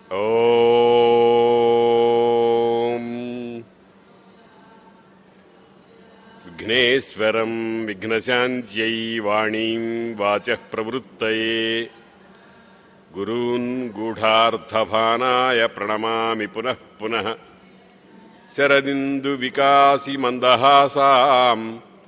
ఓం విఘ్నేశ్వరం విఘ్నశాంత్యై వాణీం వాచ ప్రవృత్తయే గురూన్ గూఢార్థభానాయ ప్రణమామి పునః పునః శరదిందు వికాసి మందహాసాం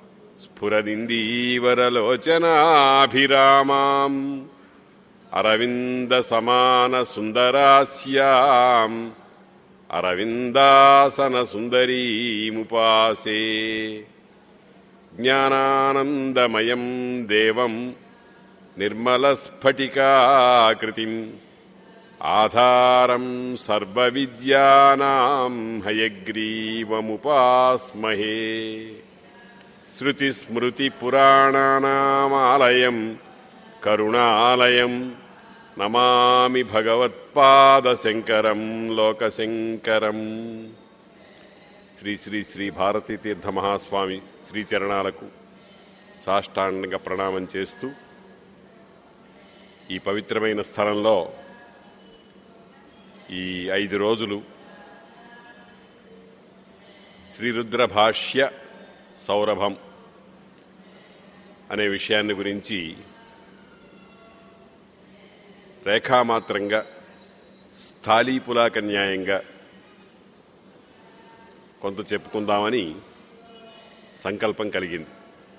స్ఫురదిందీవరలోచనాభిరామాం అరవింద సమాన సుందరాస్యాం అరవిందాసన సుందరీముపాసే జ్ఞానానందమయం దేవం నిర్మలస్ఫటికాకృతిం ఆధారం సర్వవిద్యానాం హయగ్రీవముపాస్మహే శృతిస్మృతిపురాణానామాలయం కరుణాలయం నమామి భగవత్పాదశంకరం లోకశంకరం శ్రీ శ్రీ శ్రీ భారతీ తీర్థ మహాస్వామి శ్రీచరణాలకు సాష్టాంగ ప్రణామం చేస్తూ ఈ పవిత్రమైన స్థలంలో ఈ ఐదు రోజులు శ్రీరుద్ర భాష్య సౌరభం అనే విషయాన్ని గురించి రేఖామాత్రంగా స్థాళీపులాక న్యాయంగా కొంత చెప్పుకుందామని సంకల్పం కలిగింది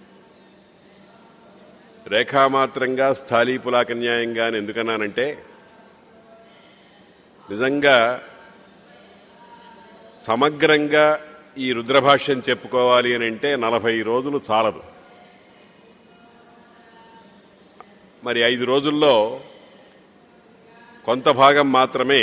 రేఖామాత్రంగా స్థాళీపులాక న్యాయంగా అని ఎందుకన్నానంటే నిజంగా సమగ్రంగా ఈ రుద్రభాష్యం చెప్పుకోవాలి అని అంటే నలభై రోజులు చాలదు మరి ఐదు రోజుల్లో కొంత భాగం మాత్రమే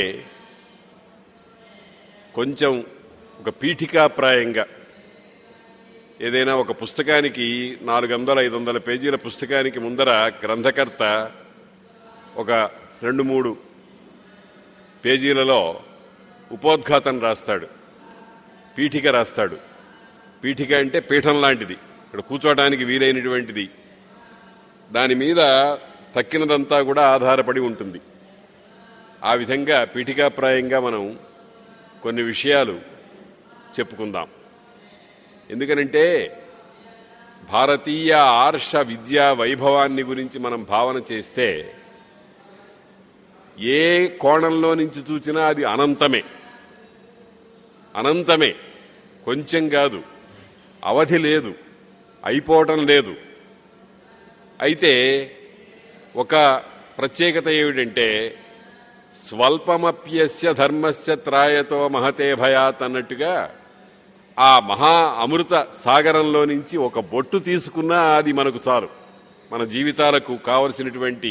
కొంచెం ఒక పీఠికాప్రాయంగా ఏదైనా ఒక పుస్తకానికి నాలుగు వందల ఐదు వందల పేజీల పుస్తకానికి ముందర గ్రంథకర్త ఒక రెండు మూడు పేజీలలో ఉపోద్ఘాతం రాస్తాడు పీఠిక రాస్తాడు పీఠిక అంటే పీఠం లాంటిది ఇక్కడ కూర్చోవడానికి వీలైనటువంటిది దాని మీద తక్కినదంతా కూడా ఆధారపడి ఉంటుంది ఆ విధంగా పీఠికాప్రాయంగా మనం కొన్ని విషయాలు చెప్పుకుందాం ఎందుకనంటే భారతీయ ఆర్ష విద్యా వైభవాన్ని గురించి మనం భావన చేస్తే ఏ కోణంలో నుంచి చూసినా అది అనంతమే అనంతమే కొంచెం కాదు అవధి లేదు అయిపోవటం లేదు అయితే ఒక ప్రత్యేకత ఏమిటంటే స్వల్పమప్యస్య ధర్మస్య త్రాయతో మహతే భయాత్ అన్నట్టుగా ఆ మహా అమృత సాగరంలో నుంచి ఒక బొట్టు తీసుకున్నా అది మనకు చాలు మన జీవితాలకు కావలసినటువంటి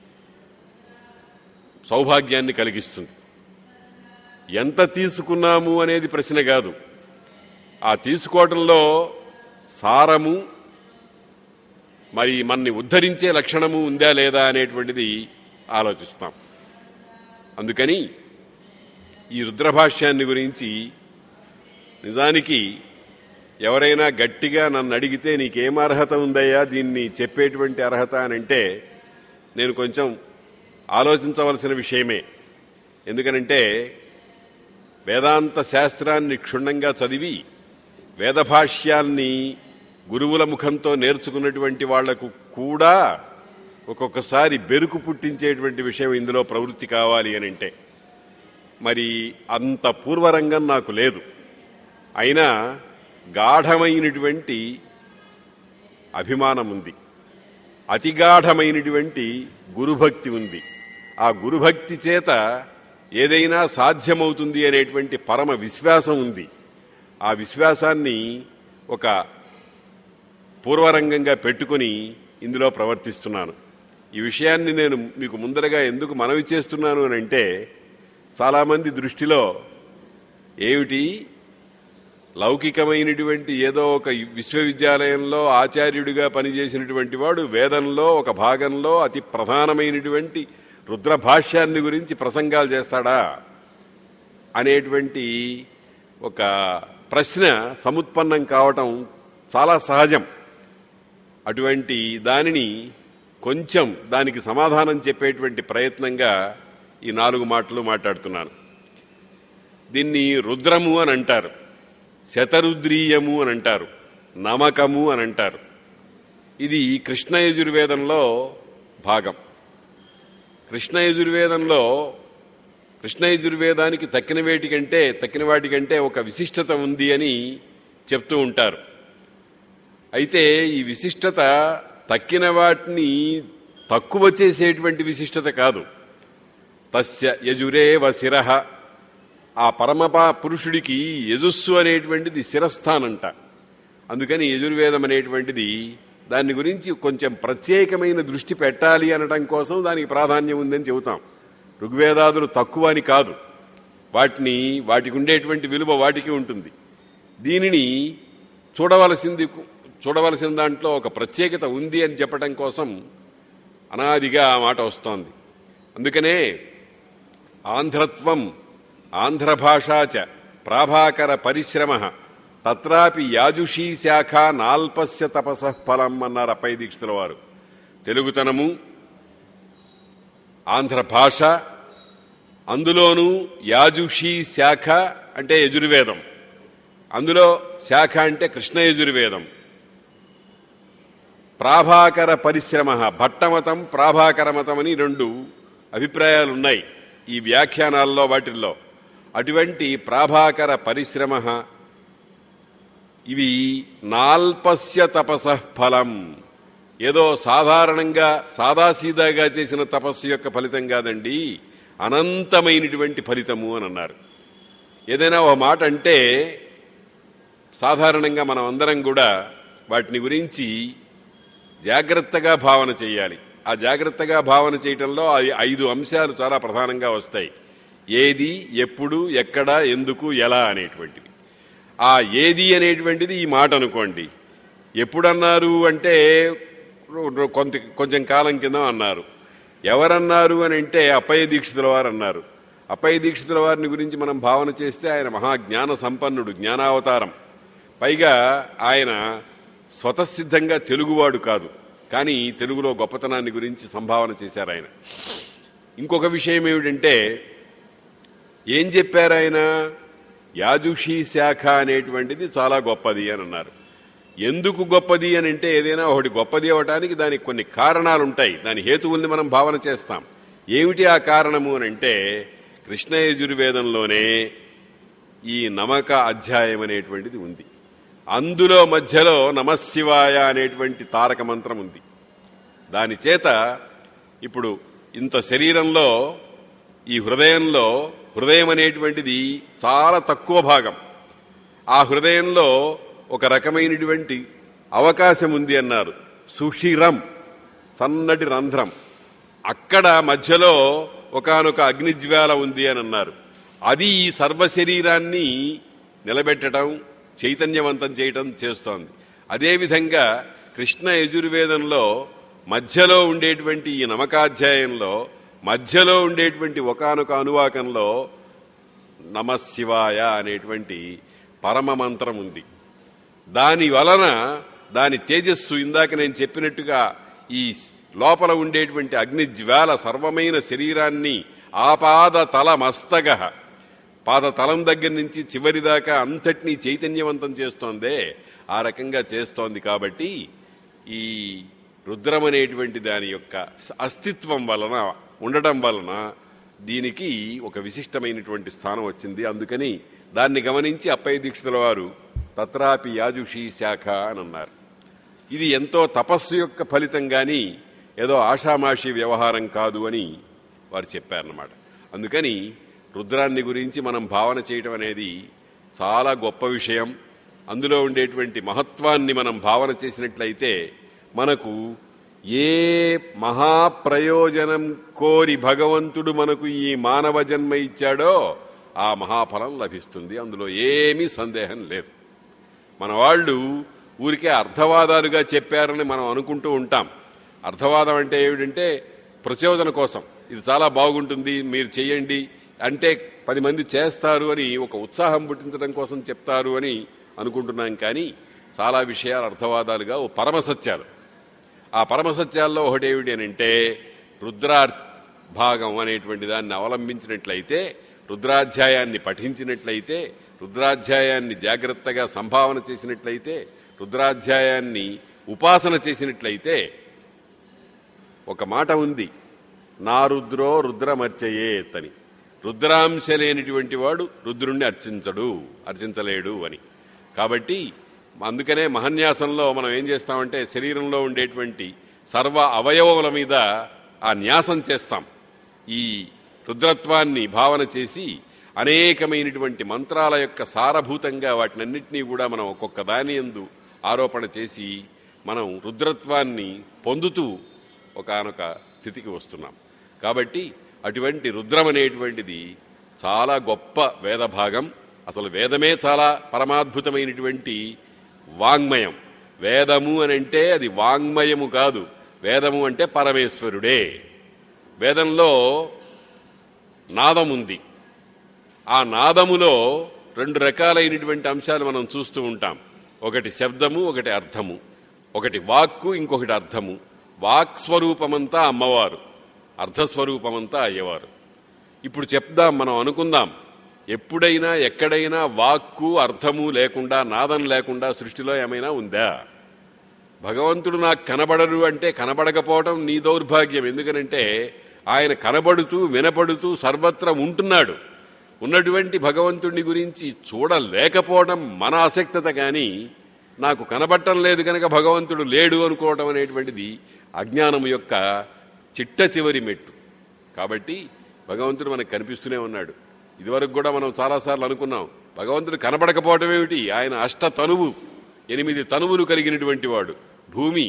సౌభాగ్యాన్ని కలిగిస్తుంది ఎంత తీసుకున్నాము అనేది ప్రశ్న కాదు ఆ తీసుకోవటంలో సారము మరి మన్ని ఉద్ధరించే లక్షణము ఉందా లేదా అనేటువంటిది ఆలోచిస్తాం అందుకని ఈ రుద్రభాష్యాన్ని గురించి నిజానికి ఎవరైనా గట్టిగా నన్ను అడిగితే నీకేం అర్హత ఉందయ్యా దీన్ని చెప్పేటువంటి అర్హత అని అంటే నేను కొంచెం ఆలోచించవలసిన విషయమే ఎందుకనంటే వేదాంత శాస్త్రాన్ని క్షుణ్ణంగా చదివి వేదభాష్యాన్ని గురువుల ముఖంతో నేర్చుకున్నటువంటి వాళ్లకు కూడా ఒక్కొక్కసారి బెరుకు పుట్టించేటువంటి విషయం ఇందులో ప్రవృత్తి కావాలి అని అంటే మరి అంత పూర్వరంగం నాకు లేదు అయినా గాఢమైనటువంటి అభిమానం ఉంది అతిగాఢమైనటువంటి గురుభక్తి ఉంది ఆ గురుభక్తి చేత ఏదైనా సాధ్యమవుతుంది అనేటువంటి పరమ విశ్వాసం ఉంది ఆ విశ్వాసాన్ని ఒక పూర్వరంగంగా పెట్టుకుని ఇందులో ప్రవర్తిస్తున్నాను ఈ విషయాన్ని నేను మీకు ముందరగా ఎందుకు మనవి చేస్తున్నాను అని అంటే చాలామంది దృష్టిలో ఏమిటి లౌకికమైనటువంటి ఏదో ఒక విశ్వవిద్యాలయంలో ఆచార్యుడిగా పనిచేసినటువంటి వాడు వేదంలో ఒక భాగంలో అతి ప్రధానమైనటువంటి రుద్రభాష్యాన్ని గురించి ప్రసంగాలు చేస్తాడా అనేటువంటి ఒక ప్రశ్న సముత్పన్నం కావటం చాలా సహజం అటువంటి దానిని కొంచెం దానికి సమాధానం చెప్పేటువంటి ప్రయత్నంగా ఈ నాలుగు మాటలు మాట్లాడుతున్నాను దీన్ని రుద్రము అని అంటారు శతరుద్రీయము అని అంటారు నమకము అని అంటారు ఇది కృష్ణ యజుర్వేదంలో భాగం కృష్ణ యజుర్వేదంలో కృష్ణ యజుర్వేదానికి తక్కిన వేటికంటే తక్కిన వాటికంటే ఒక విశిష్టత ఉంది అని చెప్తూ ఉంటారు అయితే ఈ విశిష్టత తక్కిన వాటిని తక్కువ చేసేటువంటి విశిష్టత కాదు తస్య యజురేవ శిరహ ఆ పరమపా పురుషుడికి యజస్సు అనేటువంటిది శిరస్థానంట అందుకని యజుర్వేదం అనేటువంటిది దాని గురించి కొంచెం ప్రత్యేకమైన దృష్టి పెట్టాలి అనటం కోసం దానికి ప్రాధాన్యం ఉందని చెబుతాం ఋగ్వేదాదులు తక్కువ అని కాదు వాటిని వాటికి ఉండేటువంటి విలువ వాటికి ఉంటుంది దీనిని చూడవలసింది చూడవలసిన దాంట్లో ఒక ప్రత్యేకత ఉంది అని చెప్పడం కోసం అనాదిగా ఆ మాట వస్తోంది అందుకనే ఆంధ్రత్వం ఆంధ్రభాషాచ ప్రాభాకర పరిశ్రమ తత్రాపి యాజుషీ శాఖ నాల్పస్య తపస ఫలం అన్నారు అప్పై దీక్షితుల వారు తెలుగుతనము ఆంధ్ర భాష అందులోనూ యాజుషీ శాఖ అంటే యజుర్వేదం అందులో శాఖ అంటే కృష్ణ యజుర్వేదం ప్రాభాకర పరిశ్రమ భట్టమతం ప్రాభాకర మతం అని రెండు అభిప్రాయాలు ఉన్నాయి ఈ వ్యాఖ్యానాల్లో వాటిల్లో అటువంటి ప్రాభాకర పరిశ్రమ ఇవి నాల్పస్య తపస ఫలం ఏదో సాధారణంగా సాదాసీదాగా చేసిన తపస్సు యొక్క ఫలితం కాదండి అనంతమైనటువంటి ఫలితము అని అన్నారు ఏదైనా ఒక మాట అంటే సాధారణంగా మనం అందరం కూడా వాటిని గురించి జాగ్రత్తగా భావన చేయాలి ఆ జాగ్రత్తగా భావన చేయటంలో ఐ- ఐదు అంశాలు చాలా ప్రధానంగా వస్తాయి ఏది ఎప్పుడు ఎక్కడ ఎందుకు ఎలా అనేటువంటివి ఆ ఏది అనేటువంటిది ఈ మాట అనుకోండి ఎప్పుడన్నారు అంటే కొంత కొంచెం కాలం కింద అన్నారు ఎవరన్నారు అని అంటే అప్పయ్య దీక్షితుల వారు అన్నారు అప్పయ్య దీక్షితుల వారిని గురించి మనం భావన చేస్తే ఆయన మహాజ్ఞాన సంపన్నుడు జ్ఞానావతారం పైగా ఆయన స్వతసిద్ధంగా తెలుగువాడు కాదు కానీ తెలుగులో గొప్పతనాన్ని గురించి సంభావన చేశారు ఆయన ఇంకొక విషయం ఏమిటంటే ఏం చెప్పారు ఆయన యాజుషీ శాఖ అనేటువంటిది చాలా గొప్పది అని అన్నారు ఎందుకు గొప్పది అని అంటే ఏదైనా ఒకటి గొప్పది అవటానికి దానికి కొన్ని కారణాలు ఉంటాయి దాని హేతువుల్ని మనం భావన చేస్తాం ఏమిటి ఆ కారణము అని అంటే కృష్ణ యజుర్వేదంలోనే ఈ నమక అధ్యాయం అనేటువంటిది ఉంది అందులో మధ్యలో నమశివాయ అనేటువంటి తారక మంత్రం ఉంది దాని చేత ఇప్పుడు ఇంత శరీరంలో ఈ హృదయంలో హృదయం అనేటువంటిది చాలా తక్కువ భాగం ఆ హృదయంలో ఒక రకమైనటువంటి అవకాశం ఉంది అన్నారు సుషిరం సన్నటి రంధ్రం అక్కడ మధ్యలో ఒకానొక అగ్నిజ్వాల ఉంది అని అన్నారు అది ఈ సర్వశరీరాన్ని నిలబెట్టడం చైతన్యవంతం చేయటం చేస్తోంది అదేవిధంగా కృష్ణ యజుర్వేదంలో మధ్యలో ఉండేటువంటి ఈ నమకాధ్యాయంలో మధ్యలో ఉండేటువంటి ఒకానొక అనువాకంలో నమశివాయ అనేటువంటి పరమ మంత్రం ఉంది దాని వలన దాని తేజస్సు ఇందాక నేను చెప్పినట్టుగా ఈ లోపల ఉండేటువంటి అగ్ని జ్వాల సర్వమైన శరీరాన్ని ఆపాద తల మస్తగ పాద తలం దగ్గర నుంచి చివరి దాకా అంతటినీ చైతన్యవంతం చేస్తోందే ఆ రకంగా చేస్తోంది కాబట్టి ఈ రుద్రం అనేటువంటి దాని యొక్క అస్తిత్వం వలన ఉండటం వలన దీనికి ఒక విశిష్టమైనటువంటి స్థానం వచ్చింది అందుకని దాన్ని గమనించి అప్పయ్య దీక్షితుల వారు తత్రాపి యాజుషీ శాఖ అని అన్నారు ఇది ఎంతో తపస్సు యొక్క ఫలితం కానీ ఏదో ఆషామాషి వ్యవహారం కాదు అని వారు చెప్పారన్నమాట అందుకని రుద్రాన్ని గురించి మనం భావన చేయటం అనేది చాలా గొప్ప విషయం అందులో ఉండేటువంటి మహత్వాన్ని మనం భావన చేసినట్లయితే మనకు ఏ మహాప్రయోజనం కోరి భగవంతుడు మనకు ఈ మానవ జన్మ ఇచ్చాడో ఆ మహాఫలం లభిస్తుంది అందులో ఏమీ సందేహం లేదు మన వాళ్ళు ఊరికే అర్థవాదాలుగా చెప్పారని మనం అనుకుంటూ ఉంటాం అర్థవాదం అంటే ఏమిటంటే ప్రచోదన కోసం ఇది చాలా బాగుంటుంది మీరు చేయండి అంటే పది మంది చేస్తారు అని ఒక ఉత్సాహం పుట్టించడం కోసం చెప్తారు అని అనుకుంటున్నాం కానీ చాలా విషయాలు అర్థవాదాలుగా ఓ పరమసత్యాలు ఆ పరమసత్యాల్లో ఒకటి ఏమిటి అని అంటే రుద్ర భాగం అనేటువంటి దాన్ని అవలంబించినట్లయితే రుద్రాధ్యాయాన్ని పఠించినట్లయితే రుద్రాధ్యాయాన్ని జాగ్రత్తగా సంభావన చేసినట్లయితే రుద్రాధ్యాయాన్ని ఉపాసన చేసినట్లయితే ఒక మాట ఉంది నా రుద్రో రుద్రమర్చయేత్ అని రుద్రాంశ లేనిటువంటి వాడు రుద్రుణ్ణి అర్చించడు అర్చించలేడు అని కాబట్టి అందుకనే మహన్యాసంలో మనం ఏం చేస్తామంటే శరీరంలో ఉండేటువంటి సర్వ అవయవముల మీద ఆ న్యాసం చేస్తాం ఈ రుద్రత్వాన్ని భావన చేసి అనేకమైనటువంటి మంత్రాల యొక్క సారభూతంగా వాటినన్నింటినీ కూడా మనం ఒక్కొక్క దాని ఎందు ఆరోపణ చేసి మనం రుద్రత్వాన్ని పొందుతూ ఒకానొక స్థితికి వస్తున్నాం కాబట్టి అటువంటి రుద్రం అనేటువంటిది చాలా గొప్ప వేద భాగం అసలు వేదమే చాలా పరమాద్భుతమైనటువంటి వాంగ్మయం వేదము అని అంటే అది వాంగ్మయము కాదు వేదము అంటే పరమేశ్వరుడే వేదంలో నాదం ఉంది ఆ నాదములో రెండు రకాలైనటువంటి అంశాలు మనం చూస్తూ ఉంటాం ఒకటి శబ్దము ఒకటి అర్థము ఒకటి వాక్కు ఇంకొకటి అర్థము వాక్ స్వరూపమంతా అమ్మవారు అర్థస్వరూపమంతా అయ్యవారు ఇప్పుడు చెప్దాం మనం అనుకుందాం ఎప్పుడైనా ఎక్కడైనా వాక్కు అర్థము లేకుండా నాదం లేకుండా సృష్టిలో ఏమైనా ఉందా భగవంతుడు నాకు కనబడరు అంటే కనబడకపోవడం నీ దౌర్భాగ్యం ఎందుకనంటే ఆయన కనబడుతూ వినపడుతూ సర్వత్రా ఉంటున్నాడు ఉన్నటువంటి భగవంతుడిని గురించి చూడలేకపోవడం మన ఆసక్తత కానీ నాకు కనబట్టం లేదు కనుక భగవంతుడు లేడు అనుకోవడం అనేటువంటిది అజ్ఞానం యొక్క చిట్ట చివరి మెట్టు కాబట్టి భగవంతుడు మనకు కనిపిస్తూనే ఉన్నాడు ఇదివరకు కూడా మనం చాలాసార్లు అనుకున్నాం భగవంతుడు కనబడకపోవడం ఏమిటి ఆయన అష్ట తనువు ఎనిమిది తనువులు కలిగినటువంటి వాడు భూమి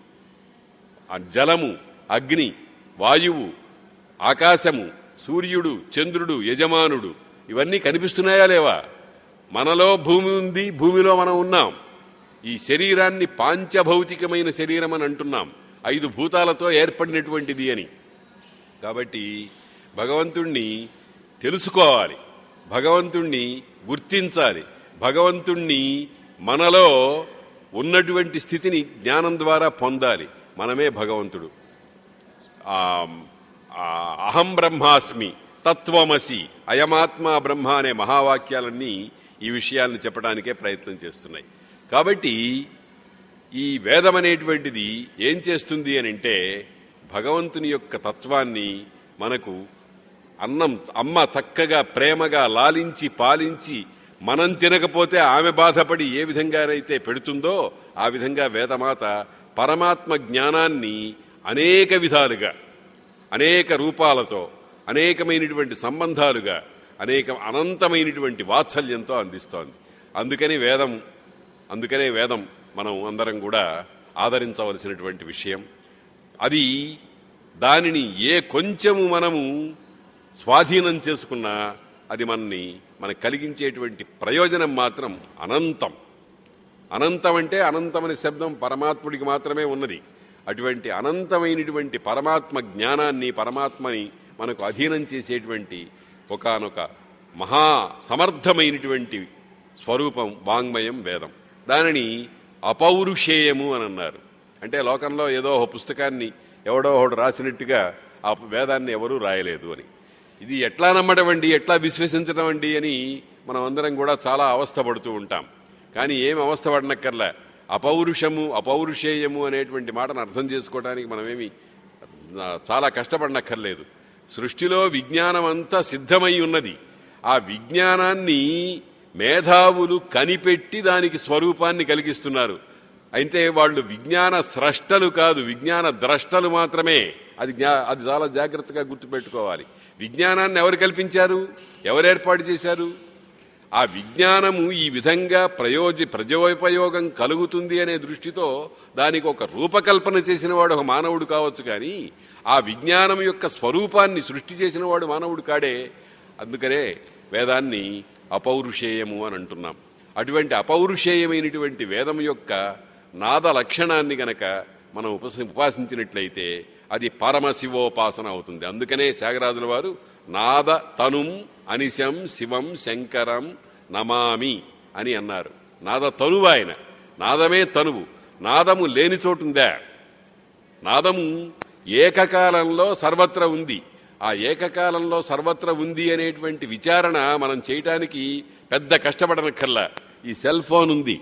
ఆ జలము అగ్ని వాయువు ఆకాశము సూర్యుడు చంద్రుడు యజమానుడు ఇవన్నీ కనిపిస్తున్నాయా లేవా మనలో భూమి ఉంది భూమిలో మనం ఉన్నాం ఈ శరీరాన్ని పాంచభౌతికమైన శరీరం అని అంటున్నాం ఐదు భూతాలతో ఏర్పడినటువంటిది అని కాబట్టి భగవంతుణ్ణి తెలుసుకోవాలి భగవంతుణ్ణి గుర్తించాలి భగవంతుణ్ణి మనలో ఉన్నటువంటి స్థితిని జ్ఞానం ద్వారా పొందాలి మనమే భగవంతుడు ఆ, ఆ, అహం బ్రహ్మాస్మి తత్వమసి అయమాత్మ బ్రహ్మ అనే మహావాక్యాలన్నీ ఈ విషయాలను చెప్పడానికే ప్రయత్నం చేస్తున్నాయి కాబట్టి ఈ వేదం అనేటువంటిది ఏం చేస్తుంది అని అంటే భగవంతుని యొక్క తత్వాన్ని మనకు అన్నం అమ్మ చక్కగా ప్రేమగా లాలించి పాలించి మనం తినకపోతే ఆమె బాధపడి ఏ విధంగానైతే పెడుతుందో ఆ విధంగా వేదమాత పరమాత్మ జ్ఞానాన్ని అనేక విధాలుగా అనేక రూపాలతో అనేకమైనటువంటి సంబంధాలుగా అనేక అనంతమైనటువంటి వాత్సల్యంతో అందిస్తోంది అందుకని వేదం అందుకనే వేదం మనం అందరం కూడా ఆదరించవలసినటువంటి విషయం అది దానిని ఏ కొంచెము మనము స్వాధీనం చేసుకున్నా అది మనని మనకు కలిగించేటువంటి ప్రయోజనం మాత్రం అనంతం అనంతం అంటే అనంతమనే శబ్దం పరమాత్ముడికి మాత్రమే ఉన్నది అటువంటి అనంతమైనటువంటి పరమాత్మ జ్ఞానాన్ని పరమాత్మని మనకు అధీనం చేసేటువంటి ఒకానొక మహా సమర్థమైనటువంటి స్వరూపం వాంగ్మయం వేదం దానిని అపౌరుషేయము అని అన్నారు అంటే లోకంలో ఏదో ఒక పుస్తకాన్ని ఎవడో ఒకడు రాసినట్టుగా ఆ వేదాన్ని ఎవరూ రాయలేదు అని ఇది ఎట్లా నమ్మడం అండి ఎట్లా విశ్వసించడం అండి అని మనం అందరం కూడా చాలా అవస్థపడుతూ ఉంటాం కానీ ఏం అవస్థపడనక్కర్లే అపౌరుషము అపౌరుషేయము అనేటువంటి మాటను అర్థం చేసుకోవడానికి మనమేమి ఆ, చాలా కష్టపడనక్కర్లేదు సృష్టిలో విజ్ఞానం అంతా సిద్ధమై ఉన్నది ఆ విజ్ఞానాన్ని మేధావులు కనిపెట్టి దానికి స్వరూపాన్ని కలిగిస్తున్నారు అంటే వాళ్ళు విజ్ఞాన స్రష్టలు కాదు విజ్ఞాన ద్రష్టలు మాత్రమే అది జ్ఞా- అది చాలా జాగ్రత్తగా గుర్తుపెట్టుకోవాలి విజ్ఞానాన్ని ఎవరు కల్పించారు ఎవరు ఏర్పాటు చేశారు ఆ విజ్ఞానము ఈ విధంగా ప్రయోజ ప్రజోపయోగం కలుగుతుంది అనే దృష్టితో దానికి ఒక రూపకల్పన చేసిన వాడు ఒక మానవుడు కావచ్చు కానీ ఆ విజ్ఞానం యొక్క స్వరూపాన్ని సృష్టి చేసిన వాడు మానవుడు కాడే అందుకనే వేదాన్ని అపౌరుషేయము అని అంటున్నాం అటువంటి అపౌరుషేయమైనటువంటి వేదం యొక్క నాద లక్షణాన్ని గనక మనం ఉపస ఉపాసించినట్లయితే అది పరమశివోపాసన అవుతుంది అందుకనే త్యాగరాజుల వారు నాద తనుం అనిశం శివం శంకరం నమామి అని అన్నారు నాద తనువు ఆయన నాదమే తనువు నాదము లేని చోటుందా నాదము ఏకకాలంలో సర్వత్ర ఉంది ఆ ఏకకాలంలో సర్వత్ర ఉంది అనేటువంటి విచారణ మనం చేయటానికి పెద్ద కష్టపడనక్కర్లా ఈ సెల్ ఫోన్ ఉంది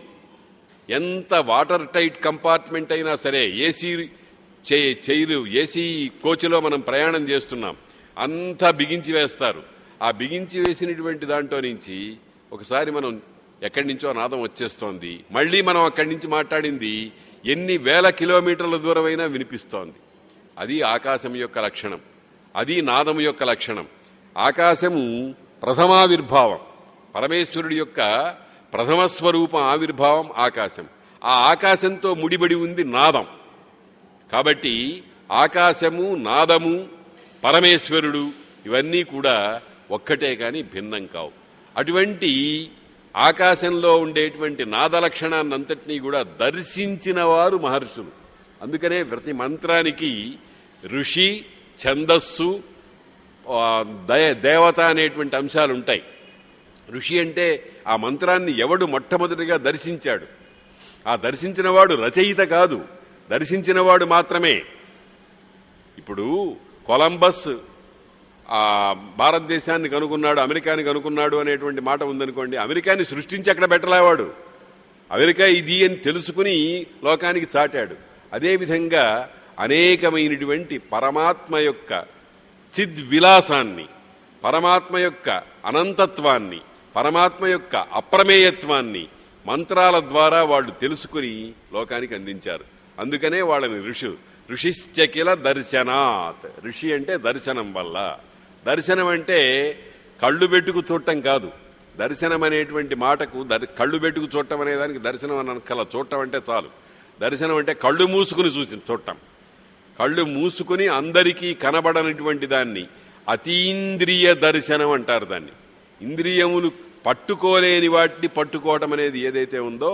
ఎంత వాటర్ టైట్ కంపార్ట్మెంట్ అయినా సరే ఏసీ చే- చైరు ఏసీ కోచ్లో మనం ప్రయాణం చేస్తున్నాం అంతా బిగించి వేస్తారు ఆ బిగించి వేసినటువంటి దాంట్లో నుంచి ఒకసారి మనం ఎక్కడి నుంచో నాదం వచ్చేస్తోంది మళ్ళీ మనం అక్కడి నుంచి మాట్లాడింది ఎన్ని వేల కిలోమీటర్ల దూరమైనా వినిపిస్తోంది అది ఆకాశం యొక్క లక్షణం అది నాదం యొక్క లక్షణం ఆకాశము ప్రథమావిర్భావం పరమేశ్వరుడి యొక్క ప్రథమ స్వరూపం ఆవిర్భావం ఆకాశం ఆ ఆకాశంతో ముడిబడి ఉంది నాదం కాబట్టి ఆకాశము నాదము పరమేశ్వరుడు ఇవన్నీ కూడా ఒక్కటే కాని భిన్నం కావు అటువంటి ఆకాశంలో ఉండేటువంటి నాద లక్షణాన్నంతటినీ కూడా దర్శించిన వారు మహర్షులు అందుకనే ప్రతి మంత్రానికి ఋషి ఛందస్సు ఆ, దయ దేవత అనేటువంటి అంశాలు ఉంటాయి ఋషి అంటే ఆ మంత్రాన్ని ఎవడు మొట్టమొదటిగా దర్శించాడు ఆ దర్శించినవాడు రచయిత కాదు దర్శించినవాడు మాత్రమే ఇప్పుడు కొలంబస్ ఆ భారతదేశాన్ని కనుక్కున్నాడు అమెరికాని కనుక్కున్నాడు అనేటువంటి మాట ఉందనుకోండి అమెరికాని సృష్టించి అక్కడ పెట్టలేవాడు అమెరికా ఇది అని తెలుసుకుని లోకానికి చాటాడు అదేవిధంగా అనేకమైనటువంటి పరమాత్మ యొక్క చిద్విలాసాన్ని పరమాత్మ యొక్క అనంతత్వాన్ని పరమాత్మ యొక్క అప్రమేయత్వాన్ని మంత్రాల ద్వారా వాళ్ళు తెలుసుకుని లోకానికి అందించారు అందుకనే వాళ్ళని ఋషులు ఋషిశ్చకిల దర్శనాత్ ఋషి అంటే దర్శనం వల్ల దర్శనం అంటే కళ్ళు పెట్టుకు చూడటం కాదు దర్శనం అనేటువంటి మాటకు దర్- కళ్ళు పెట్టుకు చూడటం అనే దానికి దర్శనం అని అనకల చూడటం అంటే చాలు దర్శనం అంటే కళ్ళు మూసుకుని చూసి చూడటం కళ్ళు మూసుకుని అందరికీ కనబడనటువంటి దాన్ని అతీంద్రియ దర్శనం అంటారు దాన్ని ఇంద్రియములు పట్టుకోలేని వాటిని పట్టుకోవటం అనేది ఏదైతే ఉందో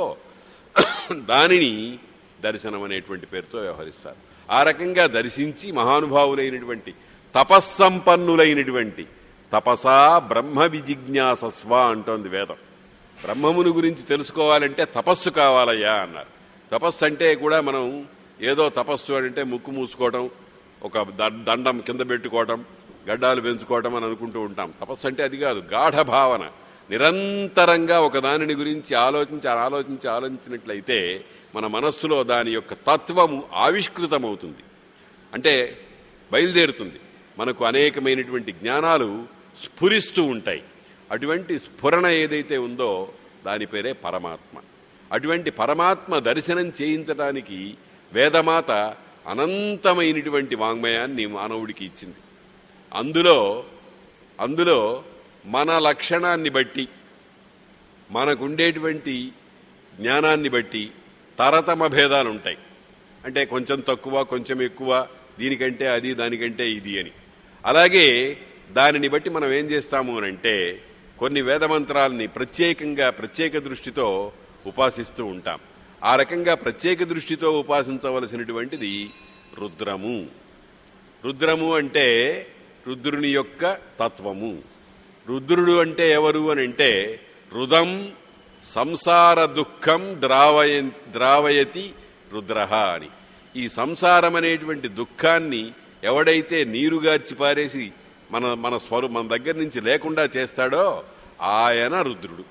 దానిని దర్శనం అనేటువంటి పేరుతో వ్యవహరిస్తారు ఆ రకంగా దర్శించి మహానుభావులైనటువంటి తపస్సంపన్నులైనటువంటి తపసా బ్రహ్మ విజిజ్ఞాసస్వ అంటోంది వేదం బ్రహ్మమును గురించి తెలుసుకోవాలంటే తపస్సు కావాలయ్యా అన్నారు తపస్సు అంటే కూడా మనం ఏదో తపస్సు అంటే ముక్కు మూసుకోవడం ఒక ద- దండం కింద పెట్టుకోవడం గడ్డాలు పెంచుకోవడం అని అనుకుంటూ ఉంటాం తపస్సు అంటే అది కాదు గాఢ భావన నిరంతరంగా ఒక దానిని గురించి ఆలోచించి ఆలోచించి ఆలోచించినట్లయితే మన మనస్సులో దాని యొక్క తత్వము ఆవిష్కృతమవుతుంది అంటే బయలుదేరుతుంది మనకు అనేకమైనటువంటి జ్ఞానాలు స్ఫురిస్తూ ఉంటాయి అటువంటి స్ఫురణ ఏదైతే ఉందో దాని పేరే పరమాత్మ అటువంటి పరమాత్మ దర్శనం చేయించడానికి వేదమాత అనంతమైనటువంటి వాంగ్మయాన్ని మానవుడికి ఇచ్చింది అందులో అందులో మన లక్షణాన్ని బట్టి మనకుండేటువంటి జ్ఞానాన్ని బట్టి తరతమ భేదాలు ఉంటాయి అంటే కొంచెం తక్కువ కొంచెం ఎక్కువ దీనికంటే అది దానికంటే ఇది అని అలాగే దానిని బట్టి మనం ఏం చేస్తాము అని అంటే కొన్ని వేదమంత్రాలని ప్రత్యేకంగా ప్రత్యేక దృష్టితో ఉపాసిస్తూ ఉంటాం ఆ రకంగా ప్రత్యేక దృష్టితో ఉపాసించవలసినటువంటిది రుద్రము రుద్రము అంటే రుద్రుని యొక్క తత్వము రుద్రుడు అంటే ఎవరు అని అంటే రుదం సంసార దుఃఖం ద్రావయ ద్రావయతి రుద్రహ అని ఈ సంసారం అనేటువంటి దుఃఖాన్ని ఎవడైతే నీరుగార్చి పారేసి మన మన స్వరు మన దగ్గర నుంచి లేకుండా చేస్తాడో ఆయన రుద్రుడు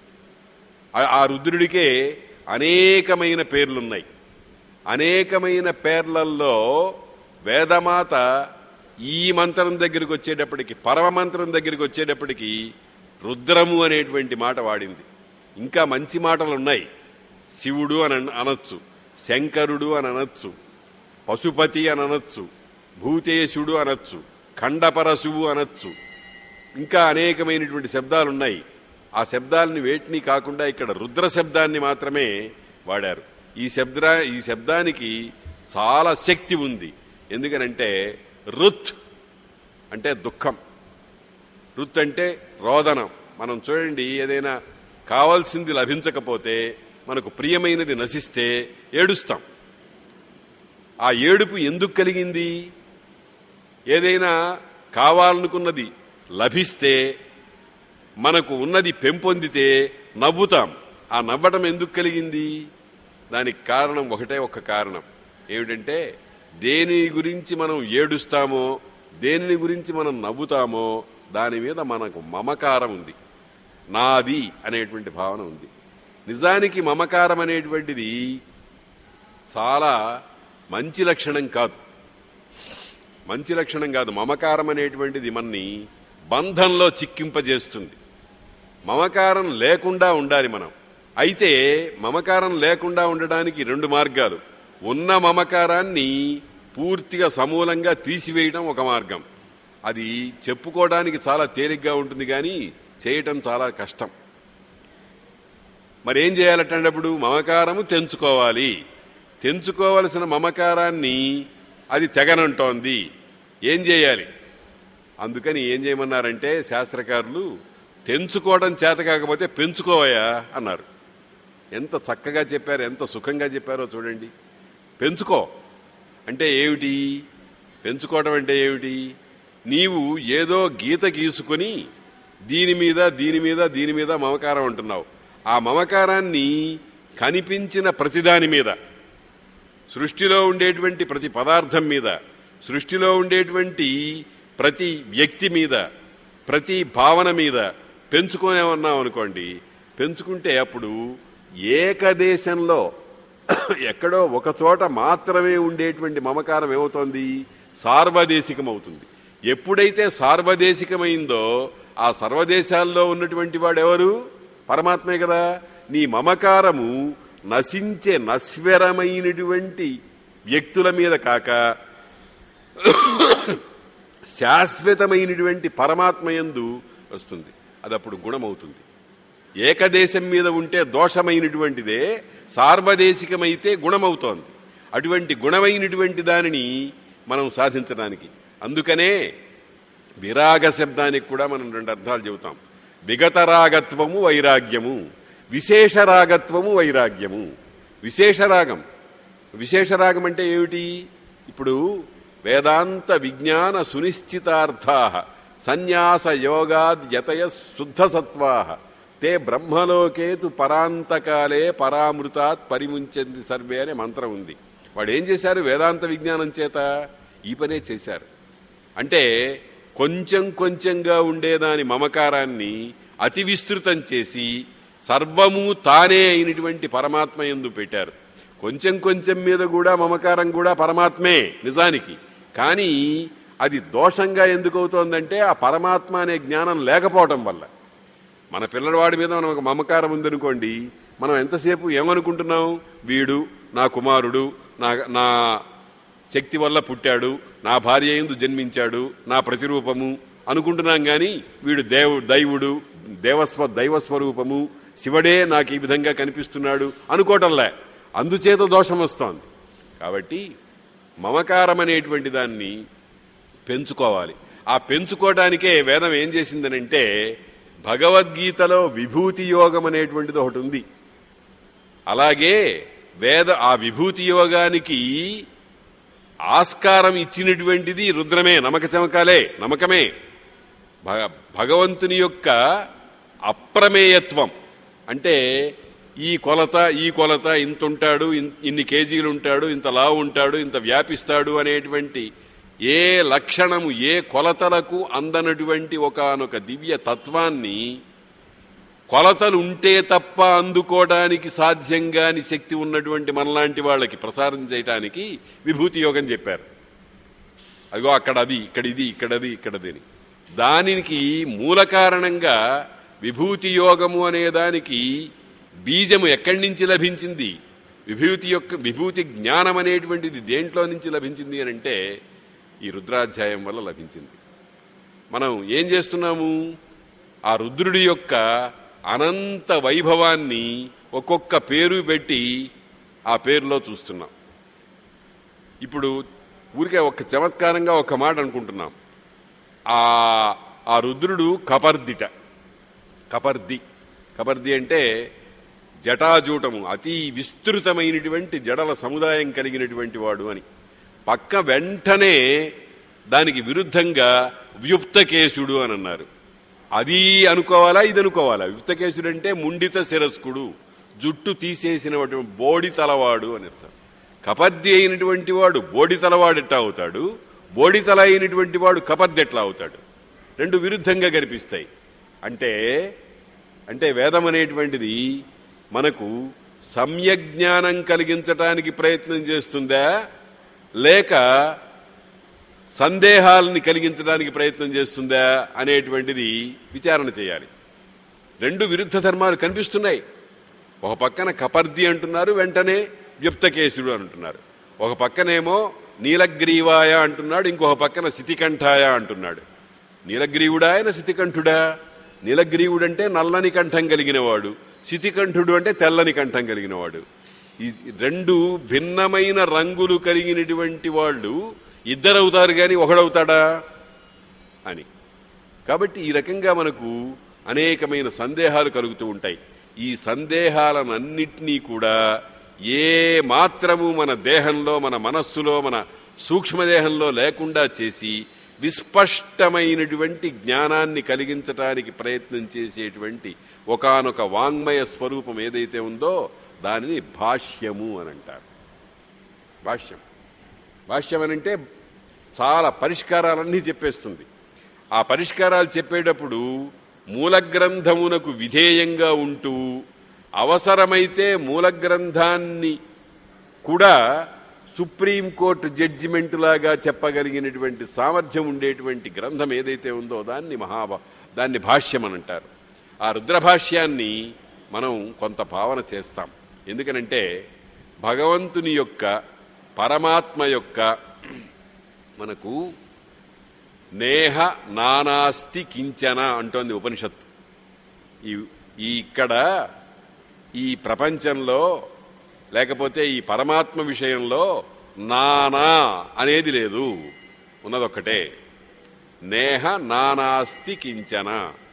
ఆ- ఆ రుద్రుడికే అనేకమైన పేర్లున్నాయి అనేకమైన పేర్లల్లో వేదమాత ఈ మంత్రం దగ్గరికి వచ్చేటప్పటికి పరమ మంత్రం దగ్గరికి వచ్చేటప్పటికి రుద్రము అనేటువంటి మాట వాడింది ఇంకా మంచి మాటలు ఉన్నాయి శివుడు అని అన- అనొచ్చు శంకరుడు అని అనొచ్చు పశుపతి అని అనొచ్చు భూతేశుడు అనొచ్చు ఖండపరశువు అనొచ్చు ఇంకా అనేకమైనటువంటి శబ్దాలు ఉన్నాయి ఆ శబ్దాలని వేటిని కాకుండా ఇక్కడ రుద్ర శబ్దాన్ని మాత్రమే వాడారు ఈ శబ్ద ఈ శబ్దానికి చాలా శక్తి ఉంది ఎందుకనంటే రుత్ అంటే దుఃఖం రుత్ అంటే రోదనం మనం చూడండి ఏదైనా కావాల్సింది లభించకపోతే మనకు ప్రియమైనది నశిస్తే ఏడుస్తాం ఆ ఏడుపు ఎందుకు కలిగింది ఏదైనా కావాలనుకున్నది లభిస్తే మనకు ఉన్నది పెంపొందితే నవ్వుతాం ఆ నవ్వటం ఎందుకు కలిగింది దానికి కారణం ఒకటే ఒక కారణం ఏమిటంటే దేని గురించి మనం ఏడుస్తామో దేనిని గురించి మనం నవ్వుతామో దాని మీద మనకు మమకారం ఉంది నాది అనేటువంటి భావన ఉంది నిజానికి మమకారం అనేటువంటిది చాలా మంచి లక్షణం కాదు మంచి లక్షణం కాదు మమకారం అనేటువంటిది మన్ని బంధంలో చిక్కింపజేస్తుంది మమకారం లేకుండా ఉండాలి మనం అయితే మమకారం లేకుండా ఉండడానికి రెండు మార్గాలు ఉన్న మమకారాన్ని పూర్తిగా సమూలంగా తీసివేయడం ఒక మార్గం అది చెప్పుకోవడానికి చాలా తేలిగ్గా ఉంటుంది కానీ చేయటం చాలా కష్టం మరి ఏం చేయాలటప్పుడు మమకారము తెంచుకోవాలి తెంచుకోవలసిన మమకారాన్ని అది తెగనంటోంది ఏం చేయాలి అందుకని ఏం చేయమన్నారంటే శాస్త్రకారులు తెంచుకోవడం చేత కాకపోతే పెంచుకోవయా అన్నారు ఎంత చక్కగా చెప్పారు ఎంత సుఖంగా చెప్పారో చూడండి పెంచుకో అంటే ఏమిటి పెంచుకోవడం అంటే ఏమిటి నీవు ఏదో గీత గీసుకొని దీని మీద దీని మీద దీని మీద మమకారం అంటున్నావు ఆ మమకారాన్ని కనిపించిన ప్రతిదాని మీద సృష్టిలో ఉండేటువంటి ప్రతి పదార్థం మీద సృష్టిలో ఉండేటువంటి ప్రతి వ్యక్తి మీద ప్రతి భావన మీద పెంచుకోనేమన్నాం అనుకోండి పెంచుకుంటే అప్పుడు ఏకదేశంలో ఎక్కడో ఒక చోట మాత్రమే ఉండేటువంటి మమకారం ఏమవుతోంది సార్వదేశికం అవుతుంది ఎప్పుడైతే సార్వదేశికమైందో ఆ సర్వదేశాల్లో ఉన్నటువంటి వాడెవరు పరమాత్మే కదా నీ మమకారము నశించే నశ్వరమైనటువంటి వ్యక్తుల మీద కాక శాశ్వతమైనటువంటి పరమాత్మయందు వస్తుంది అది అప్పుడు గుణమవుతుంది ఏకదేశం మీద ఉంటే దోషమైనటువంటిదే సార్వదేశికమైతే గుణమవుతోంది అటువంటి గుణమైనటువంటి దానిని మనం సాధించడానికి అందుకనే విరాగ శబ్దానికి కూడా మనం రెండు అర్థాలు చెబుతాం విగత రాగత్వము వైరాగ్యము విశేష రాగత్వము వైరాగ్యము విశేష రాగం విశేష రాగం అంటే ఏమిటి ఇప్పుడు వేదాంత విజ్ఞాన సునిశ్చితార్థా సన్యాస యోగాద్యతయ శుద్ధ సత్వా తే బ్రహ్మలోకేతు పరాంతకాలే పరామృతాత్ పరిముంచింది సర్వే అనే మంత్రం ఉంది వాడు ఏం చేశారు వేదాంత విజ్ఞానం చేత ఈ పనే చేశారు అంటే కొంచెం కొంచెంగా ఉండేదాని మమకారాన్ని అతి విస్తృతం చేసి సర్వము తానే అయినటువంటి పరమాత్మ ఎందు పెట్టారు కొంచెం కొంచెం మీద కూడా మమకారం కూడా పరమాత్మే నిజానికి కానీ అది దోషంగా ఎందుకు అవుతోందంటే ఆ పరమాత్మ అనే జ్ఞానం లేకపోవటం వల్ల మన పిల్లవాడి మీద మనం ఒక మమకారం ఉందనుకోండి మనం ఎంతసేపు ఏమనుకుంటున్నాం వీడు నా కుమారుడు నా నా శక్తి వల్ల పుట్టాడు నా భార్య ఎందు జన్మించాడు నా ప్రతిరూపము అనుకుంటున్నాం కానీ వీడు దేవు దైవుడు దేవస్వ దైవస్వరూపము శివుడే నాకు ఈ విధంగా కనిపిస్తున్నాడు అనుకోవటంలే అందుచేత దోషం వస్తోంది కాబట్టి మమకారం అనేటువంటి దాన్ని పెంచుకోవాలి ఆ పెంచుకోవడానికే వేదం ఏం చేసిందనంటే భగవద్గీతలో విభూతి యోగం అనేటువంటిది ఒకటి ఉంది అలాగే వేద ఆ విభూతి యోగానికి ఆస్కారం ఇచ్చినటువంటిది రుద్రమే నమక చమకాలే నమ్మకమే భగ- భగవంతుని యొక్క అప్రమేయత్వం అంటే ఈ కొలత ఈ కొలత ఇంత ఉంటాడు ఇన్- ఇన్ని కేజీలు ఉంటాడు ఇంత లావు ఉంటాడు ఇంత వ్యాపిస్తాడు అనేటువంటి ఏ లక్షణము ఏ కొలతలకు అందనటువంటి ఒకానొక దివ్య తత్వాన్ని కొలతలు ఉంటే తప్ప అందుకోవడానికి సాధ్యం కాని శక్తి ఉన్నటువంటి మనలాంటి వాళ్ళకి ప్రసారం చేయటానికి విభూతి యోగం చెప్పారు అదిగో అక్కడ అది ఇక్కడ ఇది ఇక్కడది ఇక్కడది అని దానికి మూల కారణంగా విభూతి యోగము అనే దానికి బీజము ఎక్కడి నుంచి లభించింది విభూతి యొక్క విభూతి జ్ఞానం అనేటువంటిది దేంట్లో నుంచి లభించింది అని అంటే ఈ రుద్రాధ్యాయం వల్ల లభించింది మనం ఏం చేస్తున్నాము ఆ రుద్రుడి యొక్క అనంత వైభవాన్ని ఒక్కొక్క పేరు పెట్టి ఆ పేరులో చూస్తున్నాం ఇప్పుడు ఊరికే ఒక చమత్కారంగా ఒక మాట అనుకుంటున్నాం ఆ ఆ రుద్రుడు కపర్దిట కపర్ది కపర్ది అంటే జటాజూటము అతి విస్తృతమైనటువంటి జడల సముదాయం కలిగినటువంటి వాడు అని పక్క వెంటనే దానికి విరుద్ధంగా వ్యుప్తకేశుడు అని అన్నారు అది అనుకోవాలా ఇది అనుకోవాలా వ్యుప్తకేశుడు అంటే ముండిత శిరస్కుడు జుట్టు తీసేసిన బోడి తలవాడు అని అర్థం కపర్ది అయినటువంటి వాడు బోడి తలవాడు ఎట్టా అవుతాడు బోడితల అయినటువంటి వాడు కపర్ది ఎట్లా అవుతాడు రెండు విరుద్ధంగా కనిపిస్తాయి అంటే అంటే వేదం అనేటువంటిది మనకు సమ్యజ్ఞానం కలిగించటానికి ప్రయత్నం చేస్తుందా లేక సందేహాలని కలిగించడానికి ప్రయత్నం చేస్తుందా అనేటువంటిది విచారణ చేయాలి రెండు విరుద్ధ ధర్మాలు కనిపిస్తున్నాయి ఒక పక్కన కపర్ది అంటున్నారు వెంటనే వ్యుప్తకేశుడు అంటున్నారు ఒక పక్కనేమో నీలగ్రీవాయ అంటున్నాడు ఇంకొక పక్కన శితికంఠాయ అంటున్నాడు నీలగ్రీవుడా ఆయన శితికంఠుడా నీలగ్రీవుడంటే నల్లని కంఠం కలిగినవాడు శితికంఠుడు అంటే తెల్లని కంఠం కలిగినవాడు ఈ రెండు భిన్నమైన రంగులు కలిగినటువంటి వాళ్ళు ఇద్దరవుతారు కానీ ఒకడవుతాడా అని కాబట్టి ఈ రకంగా మనకు అనేకమైన సందేహాలు కలుగుతూ ఉంటాయి ఈ సందేహాలనన్నిటినీ కూడా ఏ మాత్రము మన దేహంలో మన మనస్సులో మన సూక్ష్మదేహంలో లేకుండా చేసి విస్పష్టమైనటువంటి జ్ఞానాన్ని కలిగించటానికి ప్రయత్నం చేసేటువంటి ఒకానొక వాంగ్మయ స్వరూపం ఏదైతే ఉందో దానిని భాష్యము అని అంటారు భాష్యం భాష్యం అని అంటే చాలా పరిష్కారాలన్నీ చెప్పేస్తుంది ఆ పరిష్కారాలు చెప్పేటప్పుడు మూల గ్రంథమునకు విధేయంగా ఉంటూ అవసరమైతే మూల గ్రంథాన్ని కూడా సుప్రీంకోర్టు జడ్జిమెంట్ లాగా చెప్పగలిగినటువంటి సామర్థ్యం ఉండేటువంటి గ్రంథం ఏదైతే ఉందో దాన్ని మహాభా దాన్ని భాష్యం అని అంటారు ఆ రుద్రభాష్యాన్ని మనం కొంత భావన చేస్తాం ఎందుకనంటే భగవంతుని యొక్క పరమాత్మ యొక్క మనకు నేహ నానాస్తి కించన అంటోంది ఉపనిషత్తు ఈ ఈ ఇక్కడ ఈ ప్రపంచంలో లేకపోతే ఈ పరమాత్మ విషయంలో నానా అనేది లేదు ఉన్నదొక్కటే నేహ నానాస్తి కించన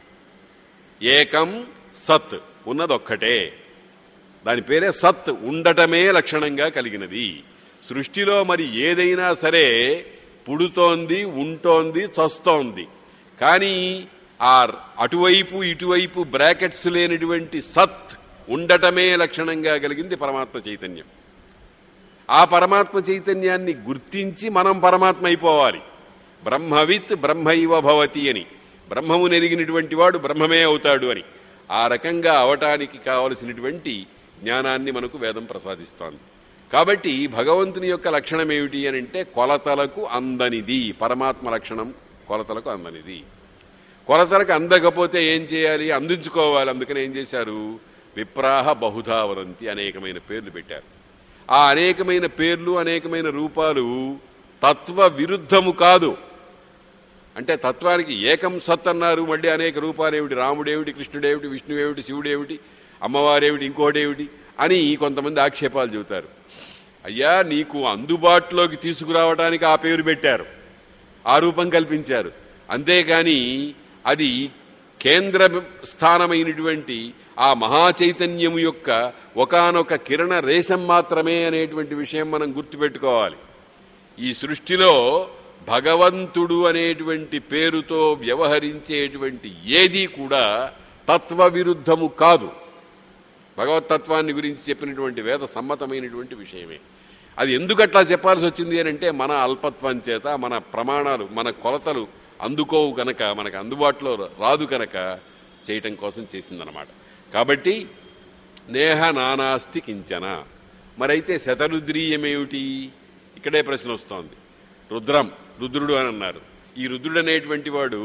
ఏకం సత్ ఉన్నదొక్కటే దాని పేరే సత్ ఉండటమే లక్షణంగా కలిగినది సృష్టిలో మరి ఏదైనా సరే పుడుతోంది ఉంటోంది చస్తోంది కానీ ఆ అటువైపు ఇటువైపు బ్రాకెట్స్ లేనటువంటి సత్ ఉండటమే లక్షణంగా కలిగింది పరమాత్మ చైతన్యం ఆ పరమాత్మ చైతన్యాన్ని గుర్తించి మనం పరమాత్మ అయిపోవాలి బ్రహ్మవిత్ బ్రహ్మైవ భవతి అని బ్రహ్మము నెరిగినటువంటి వాడు బ్రహ్మమే అవుతాడు అని ఆ రకంగా అవటానికి కావలసినటువంటి జ్ఞానాన్ని మనకు వేదం ప్రసాదిస్తోంది కాబట్టి భగవంతుని యొక్క లక్షణం ఏమిటి అని అంటే కొలతలకు అందనిది పరమాత్మ లక్షణం కొలతలకు అందనిది కొలతలకు అందకపోతే ఏం చేయాలి అందించుకోవాలి అందుకని ఏం చేశారు విప్రాహ బహుధా వదంతి అనేకమైన పేర్లు పెట్టారు ఆ అనేకమైన పేర్లు అనేకమైన రూపాలు తత్వ విరుద్ధము కాదు అంటే తత్వానికి ఏకం సత్ అన్నారు మళ్ళీ అనేక రూపాలేమిటి రాముడేమిటి కృష్ణుడేమిటి విష్ణువేమిటి శివుడేమిటి అమ్మవారేమిటి ఇంకోటేమిటి అని కొంతమంది ఆక్షేపాలు చెబుతారు అయ్యా నీకు అందుబాటులోకి తీసుకురావడానికి ఆ పేరు పెట్టారు ఆ రూపం కల్పించారు అంతేకాని అది కేంద్ర స్థానమైనటువంటి ఆ మహాచైతన్యము యొక్క ఒకనొక కిరణ రేషం మాత్రమే అనేటువంటి విషయం మనం గుర్తుపెట్టుకోవాలి ఈ సృష్టిలో భగవంతుడు అనేటువంటి పేరుతో వ్యవహరించేటువంటి ఏది కూడా తత్వ విరుద్ధము కాదు భగవతత్వాన్ని గురించి చెప్పినటువంటి వేద సమ్మతమైనటువంటి విషయమే అది ఎందుకు అట్లా చెప్పాల్సి వచ్చింది అని అంటే మన అల్పత్వం చేత మన ప్రమాణాలు మన కొలతలు అందుకోవు కనుక మనకు అందుబాటులో రాదు కనుక చేయటం కోసం చేసిందనమాట కాబట్టి నేహ నానాస్తి కించన మరైతే శతరుద్రీయమేమిటి ఇక్కడే ప్రశ్న వస్తోంది రుద్రం రుద్రుడు అని అన్నారు ఈ రుద్రుడు అనేటువంటి వాడు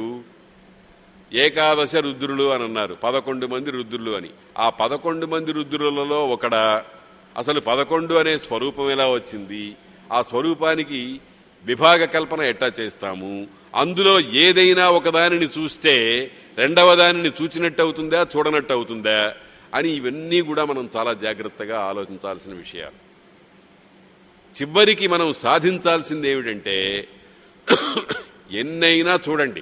ఏకాదశ రుద్రులు అని అన్నారు పదకొండు మంది రుద్రులు అని ఆ పదకొండు మంది రుద్రులలో ఒకడ అసలు పదకొండు అనే స్వరూపం ఎలా వచ్చింది ఆ స్వరూపానికి విభాగ కల్పన ఎట్టా చేస్తాము అందులో ఏదైనా ఒకదానిని చూస్తే రెండవ దానిని చూచినట్టు అవుతుందా చూడనట్టు అవుతుందా అని ఇవన్నీ కూడా మనం చాలా జాగ్రత్తగా ఆలోచించాల్సిన విషయాలు చివరికి మనం సాధించాల్సింది ఏమిటంటే ఎన్నైనా చూడండి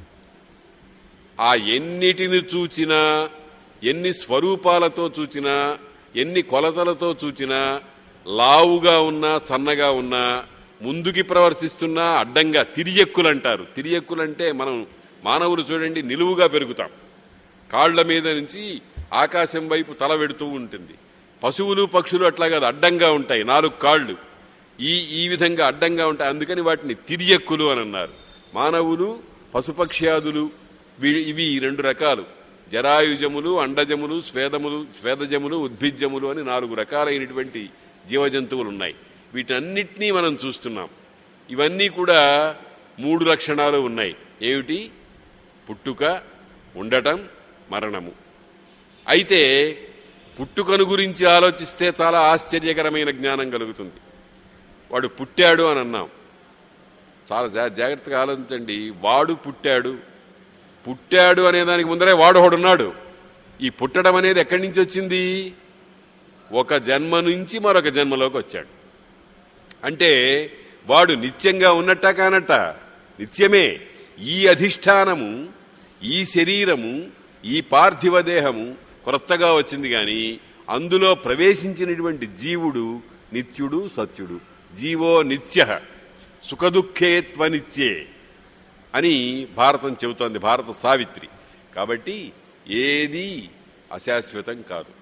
ఆ ఎన్నిటిని చూచినా ఎన్ని స్వరూపాలతో చూచినా ఎన్ని కొలతలతో చూచినా లావుగా ఉన్నా సన్నగా ఉన్నా ముందుకి ప్రవర్తిస్తున్నా అడ్డంగా తిరియక్కులు అంటారు తిరియక్కులంటే మనం మానవులు చూడండి నిలువుగా పెరుగుతాం కాళ్ల మీద నుంచి ఆకాశం వైపు తల వెడుతూ ఉంటుంది పశువులు పక్షులు అట్లా కాదు అడ్డంగా ఉంటాయి నాలుగు కాళ్ళు ఈ ఈ విధంగా అడ్డంగా ఉంటాయి అందుకని వాటిని తిరియక్కులు అని అన్నారు మానవులు పశుపక్ష్యాదులు వీ- ఇవి ఈ రెండు రకాలు జరాయుజములు అండజములు స్వేదములు స్వేదజములు ఉద్భిజ్యములు అని నాలుగు రకాలైనటువంటి జీవజంతువులు ఉన్నాయి వీటన్నిటినీ మనం చూస్తున్నాం ఇవన్నీ కూడా మూడు లక్షణాలు ఉన్నాయి ఏమిటి పుట్టుక ఉండటం మరణము అయితే పుట్టుకను గురించి ఆలోచిస్తే చాలా ఆశ్చర్యకరమైన జ్ఞానం కలుగుతుంది వాడు పుట్టాడు అని అన్నాం చాలా జా- జాగ్రత్తగా ఆలోచించండి వాడు పుట్టాడు పుట్టాడు అనే దానికి ముందరే వాడు ఒకడున్నాడు ఈ పుట్టడం అనేది ఎక్కడి నుంచి వచ్చింది ఒక జన్మ నుంచి మరొక జన్మలోకి వచ్చాడు అంటే వాడు నిత్యంగా ఉన్నట్ట కానట్ట నిత్యమే ఈ అధిష్టానము ఈ శరీరము ఈ పార్థివ దేహము క్రొత్తగా వచ్చింది గాని అందులో ప్రవేశించినటువంటి జీవుడు నిత్యుడు సత్యుడు జీవో నిత్య సుఖదుఖేత్వనిత్యే అని భారతం చెబుతోంది భారత సావిత్రి కాబట్టి ఏది అశాశ్వతం కాదు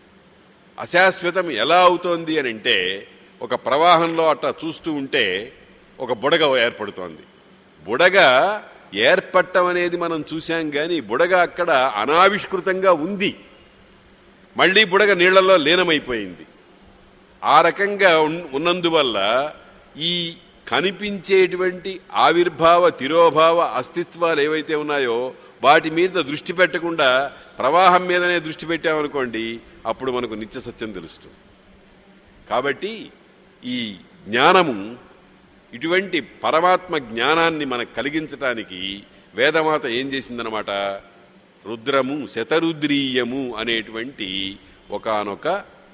అశాశ్వతం ఎలా అవుతోంది అని అంటే ఒక ప్రవాహంలో అట్లా చూస్తూ ఉంటే ఒక బుడగ ఏర్పడుతోంది బుడగ ఏర్పడటం అనేది మనం చూశాం కానీ బుడగ అక్కడ అనావిష్కృతంగా ఉంది మళ్ళీ బుడగ నీళ్లలో లీనమైపోయింది ఆ రకంగా ఉన్- ఉన్నందువల్ల ఈ కనిపించేటువంటి ఆవిర్భావ తిరోభావ అస్తిత్వాలు ఏవైతే ఉన్నాయో వాటి మీద దృష్టి పెట్టకుండా ప్రవాహం మీదనే దృష్టి పెట్టామనుకోండి అప్పుడు మనకు నిత్య సత్యం తెలుస్తుంది కాబట్టి ఈ జ్ఞానము ఇటువంటి పరమాత్మ జ్ఞానాన్ని మనకు కలిగించటానికి వేదమాత ఏం చేసిందనమాట రుద్రము శతరుద్రీయము అనేటువంటి ఒకానొక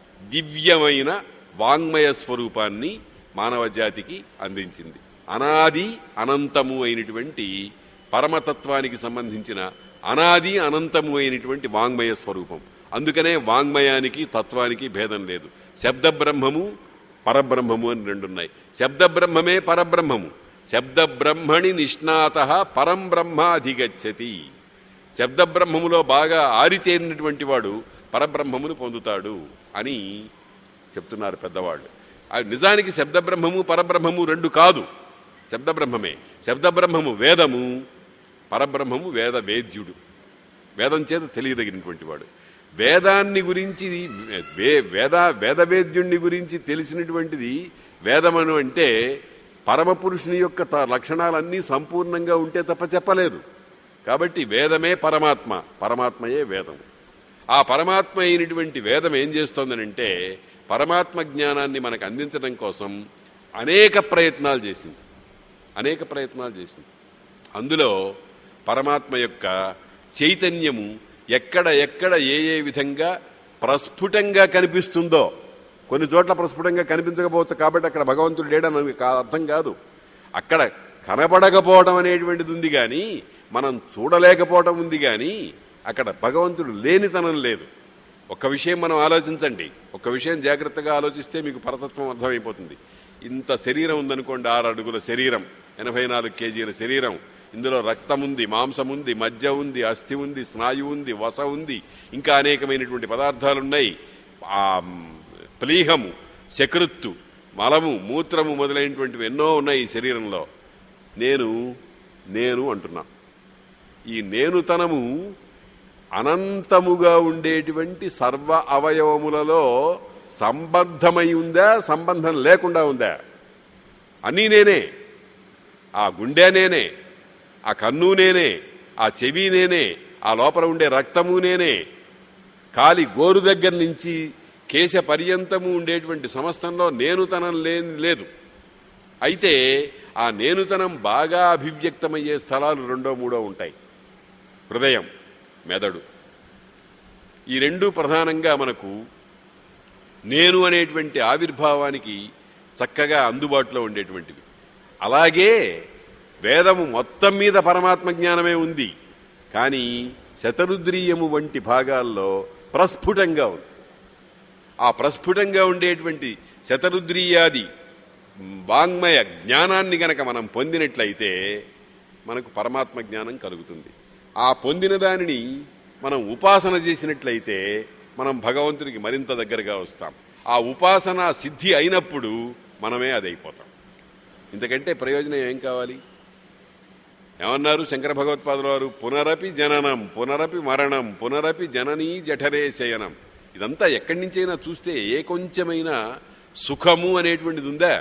దివ్యమైన వాంగ్మయ స్వరూపాన్ని మానవ జాతికి అందించింది అనాది అనంతము అయినటువంటి పరమతత్వానికి సంబంధించిన అనాది అనంతము అయినటువంటి వాంగ్మయ స్వరూపం అందుకనే వాంగ్మయానికి తత్వానికి భేదం లేదు శబ్ద బ్రహ్మము పరబ్రహ్మము అని రెండున్నాయి శబ్ద బ్రహ్మమే పరబ్రహ్మము శబ్ద బ్రహ్మణి నిష్ణాత పరం బ్రహ్మాధిగచ్చతి శబ్ద బ్రహ్మములో బాగా ఆరితేరినటువంటి వాడు పరబ్రహ్మమును పొందుతాడు అని చెప్తున్నారు పెద్దవాళ్ళు ఆ నిజానికి శబ్ద బ్రహ్మము పరబ్రహ్మము రెండు కాదు శబ్ద బ్రహ్మమే శబ్ద బ్రహ్మము వేదము పరబ్రహ్మము వేద వేద్యుడు వేదం చేత తెలియదగినటువంటి వాడు వేదాన్ని గురించి వే వేద వేదవేద్యుణ్ణి గురించి తెలిసినటువంటిది వేదమను అంటే పరమపురుషుని యొక్క త- లక్షణాలన్నీ సంపూర్ణంగా ఉంటే తప్ప చెప్పలేదు కాబట్టి వేదమే పరమాత్మ పరమాత్మయే వేదం ఆ పరమాత్మ అయినటువంటి వేదం ఏం చేస్తోందనంటే పరమాత్మ జ్ఞానాన్ని మనకు అందించడం కోసం అనేక ప్రయత్నాలు చేసింది అనేక ప్రయత్నాలు చేసింది అందులో పరమాత్మ యొక్క చైతన్యము ఎక్కడ ఎక్కడ ఏ ఏ విధంగా ప్రస్ఫుటంగా కనిపిస్తుందో కొన్ని చోట్ల ప్రస్ఫుటంగా కనిపించకపోవచ్చు కాబట్టి అక్కడ భగవంతుడు లేడని కా- అర్థం కాదు అక్కడ కనబడకపోవడం అనేటువంటిది ఉంది కానీ మనం చూడలేకపోవడం ఉంది కానీ అక్కడ భగవంతుడు లేనితనం లేదు ఒక్క విషయం మనం ఆలోచించండి ఒక్క విషయం జాగ్రత్తగా ఆలోచిస్తే మీకు పరతత్వం అర్థమైపోతుంది ఇంత శరీరం ఉందనుకోండి ఆరు అడుగుల శరీరం ఎనభై నాలుగు కేజీల శరీరం ఇందులో రక్తం ఉంది మాంసం ఉంది మజ్జ ఉంది అస్థి ఉంది స్నాయు ఉంది వస ఉంది ఇంకా అనేకమైనటువంటి పదార్థాలు ఉన్నాయి ఆ మ్, ప్లీహము శకృత్తు మలము మూత్రము మొదలైనటువంటివి ఎన్నో ఉన్నాయి ఈ శరీరంలో నేను నేను అంటున్నా ఈ నేనుతనము అనంతముగా ఉండేటువంటి సర్వ అవయవములలో సంబద్ధమై ఉందా సంబంధం లేకుండా ఉందా అన్నీ నేనే ఆ గుండె నేనే ఆ కన్ను నేనే ఆ చెవి నేనే ఆ లోపల ఉండే రక్తము నేనే కాలి గోరు దగ్గర నుంచి కేశ పర్యంతము ఉండేటువంటి సమస్తంలో నేనుతనం లేని లేదు అయితే ఆ నేనుతనం బాగా అభివ్యక్తమయ్యే స్థలాలు రెండో మూడో ఉంటాయి హృదయం మెదడు ఈ రెండు ప్రధానంగా మనకు నేను అనేటువంటి ఆవిర్భావానికి చక్కగా అందుబాటులో ఉండేటువంటివి అలాగే వేదము మొత్తం మీద పరమాత్మ జ్ఞానమే ఉంది కానీ శతరుద్రీయము వంటి భాగాల్లో ప్రస్ఫుటంగా ఉంది ఆ ప్రస్ఫుటంగా ఉండేటువంటి శతరుద్రీయాది వాంగ్మయ జ్ఞానాన్ని గనక మనం పొందినట్లయితే మనకు పరమాత్మ జ్ఞానం కలుగుతుంది ఆ పొందిన దానిని మనం ఉపాసన చేసినట్లయితే మనం భగవంతుడికి మరింత దగ్గరగా వస్తాం ఆ ఉపాసన సిద్ధి అయినప్పుడు మనమే అది అయిపోతాం ఇంతకంటే ప్రయోజనం ఏం కావాలి ఏమన్నారు శంకర భగవత్పాదుల వారు పునరపి జననం పునరపి మరణం పునరపి జననీ జఠరే శయనం ఇదంతా ఎక్కడి నుంచైనా చూస్తే ఏ కొంచెమైనా సుఖము అనేటువంటిది ఉందా